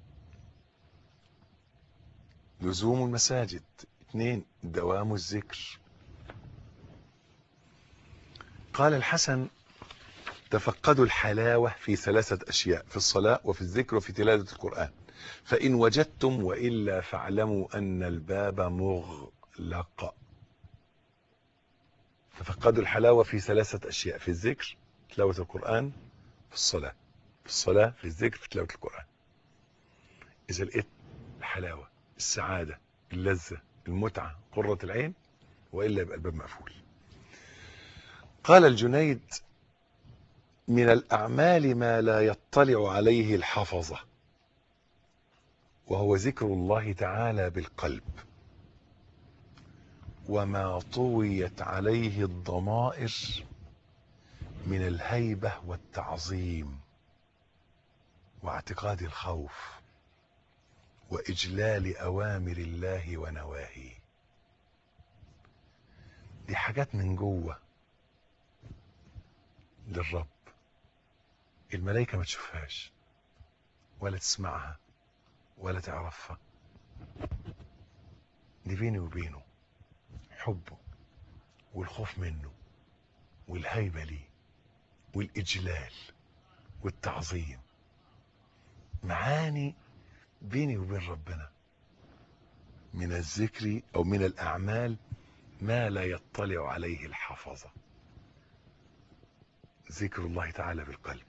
لزوم المساجد اثنين دوام الذكر قال الحسن تفقدوا الحلاوة في ثلاثة أشياء في الصلاة وفي الذكر وفي تلاوة القرآن فإن وجدتم وإلا فاعلموا أن الباب مغلق تفقدوا الحلاوة في ثلاثة أشياء في الذكر تلاوة القرآن في الصلاة في الصلاة في الذكر في تلاوة القرآن إذا لقيت الحلاوة السعادة اللذة المتعة قرة العين وإلا يبقى الباب مقفول قال الجنيد من الأعمال ما لا يطلع عليه الحفظة وهو ذكر الله تعالى بالقلب وما طويت عليه الضمائر من الهيبة والتعظيم واعتقاد الخوف وإجلال أوامر الله ونواهيه دي حاجات من جوه للرب الملائكة ما تشوفهاش ولا تسمعها ولا تعرفها دي بيني وبينه حبه والخوف منه والهيبة ليه والإجلال والتعظيم معاني بيني وبين ربنا من الذكر أو من الأعمال ما لا يطلع عليه الحفظة ذكر الله تعالى بالقلب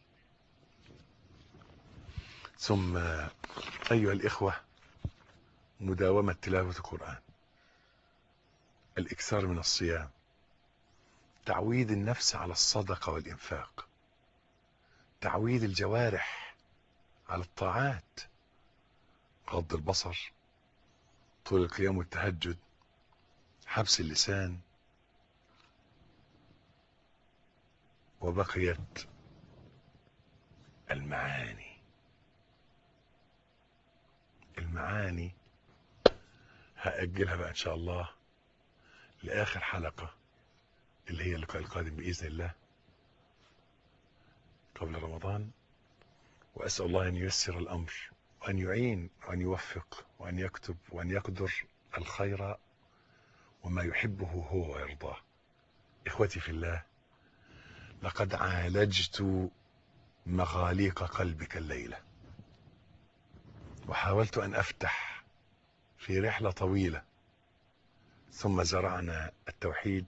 ثم أيها الإخوة مداومة تلاوة القرآن الإكثار من الصيام تعويد النفس على الصدقة والإنفاق تعويد الجوارح على الطاعات غض البصر طول القيام والتهجد حبس اللسان وبقيت المعاني المعاني هأجلها بقى إن شاء الله لآخر حلقة اللي هي اللقاء القادم بإذن الله قبل رمضان وأسأل الله أن ييسر الأمر وأن يعين وأن يوفق وأن يكتب وأن يقدر الخير وما يحبه هو ويرضاه إخوتي في الله لقد عالجت مغاليق قلبك الليلة وحاولت أن أفتح في رحلة طويلة ثم زرعنا التوحيد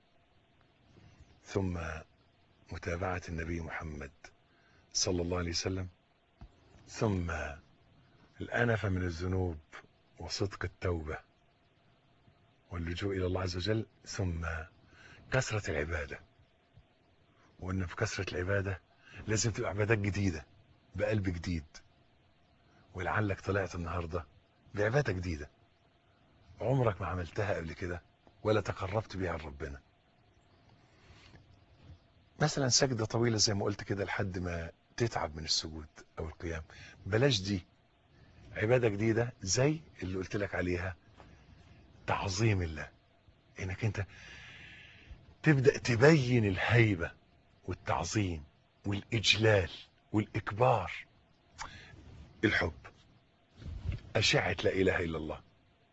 ثم متابعة النبي محمد صلى الله عليه وسلم ثم الأنف من الذنوب وصدق التوبة واللجوء إلى الله عز وجل ثم كثرة العبادة وأن في كثرة العبادة لازم تبقى عبادات جديدة بقلب جديد ولعلك طلعت النهاردة بعبادة جديدة عمرك ما عملتها قبل كده ولا تقربت بيها لربنا مثلا سجدة طويلة زي ما قلت كده لحد ما تتعب من السجود أو القيام بلاش دي عبادة جديدة زي اللي قلت لك عليها تعظيم الله انك انت تبدأ تبين الهيبة والتعظيم والإجلال والإكبار الحب أشعة لا إله إلا الله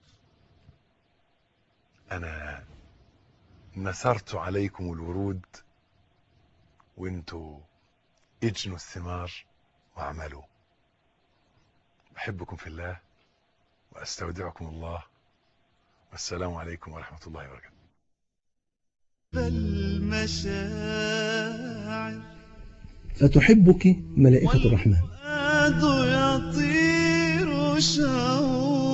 أنا نثرت عليكم الورود وانتوا اجنوا الثمار واعملوا أحبكم في الله وأستودعكم الله والسلام عليكم ورحمة الله وبركاته فالمشاعر فتحبك ملائكة الرحمن والفؤاد يطير شاعر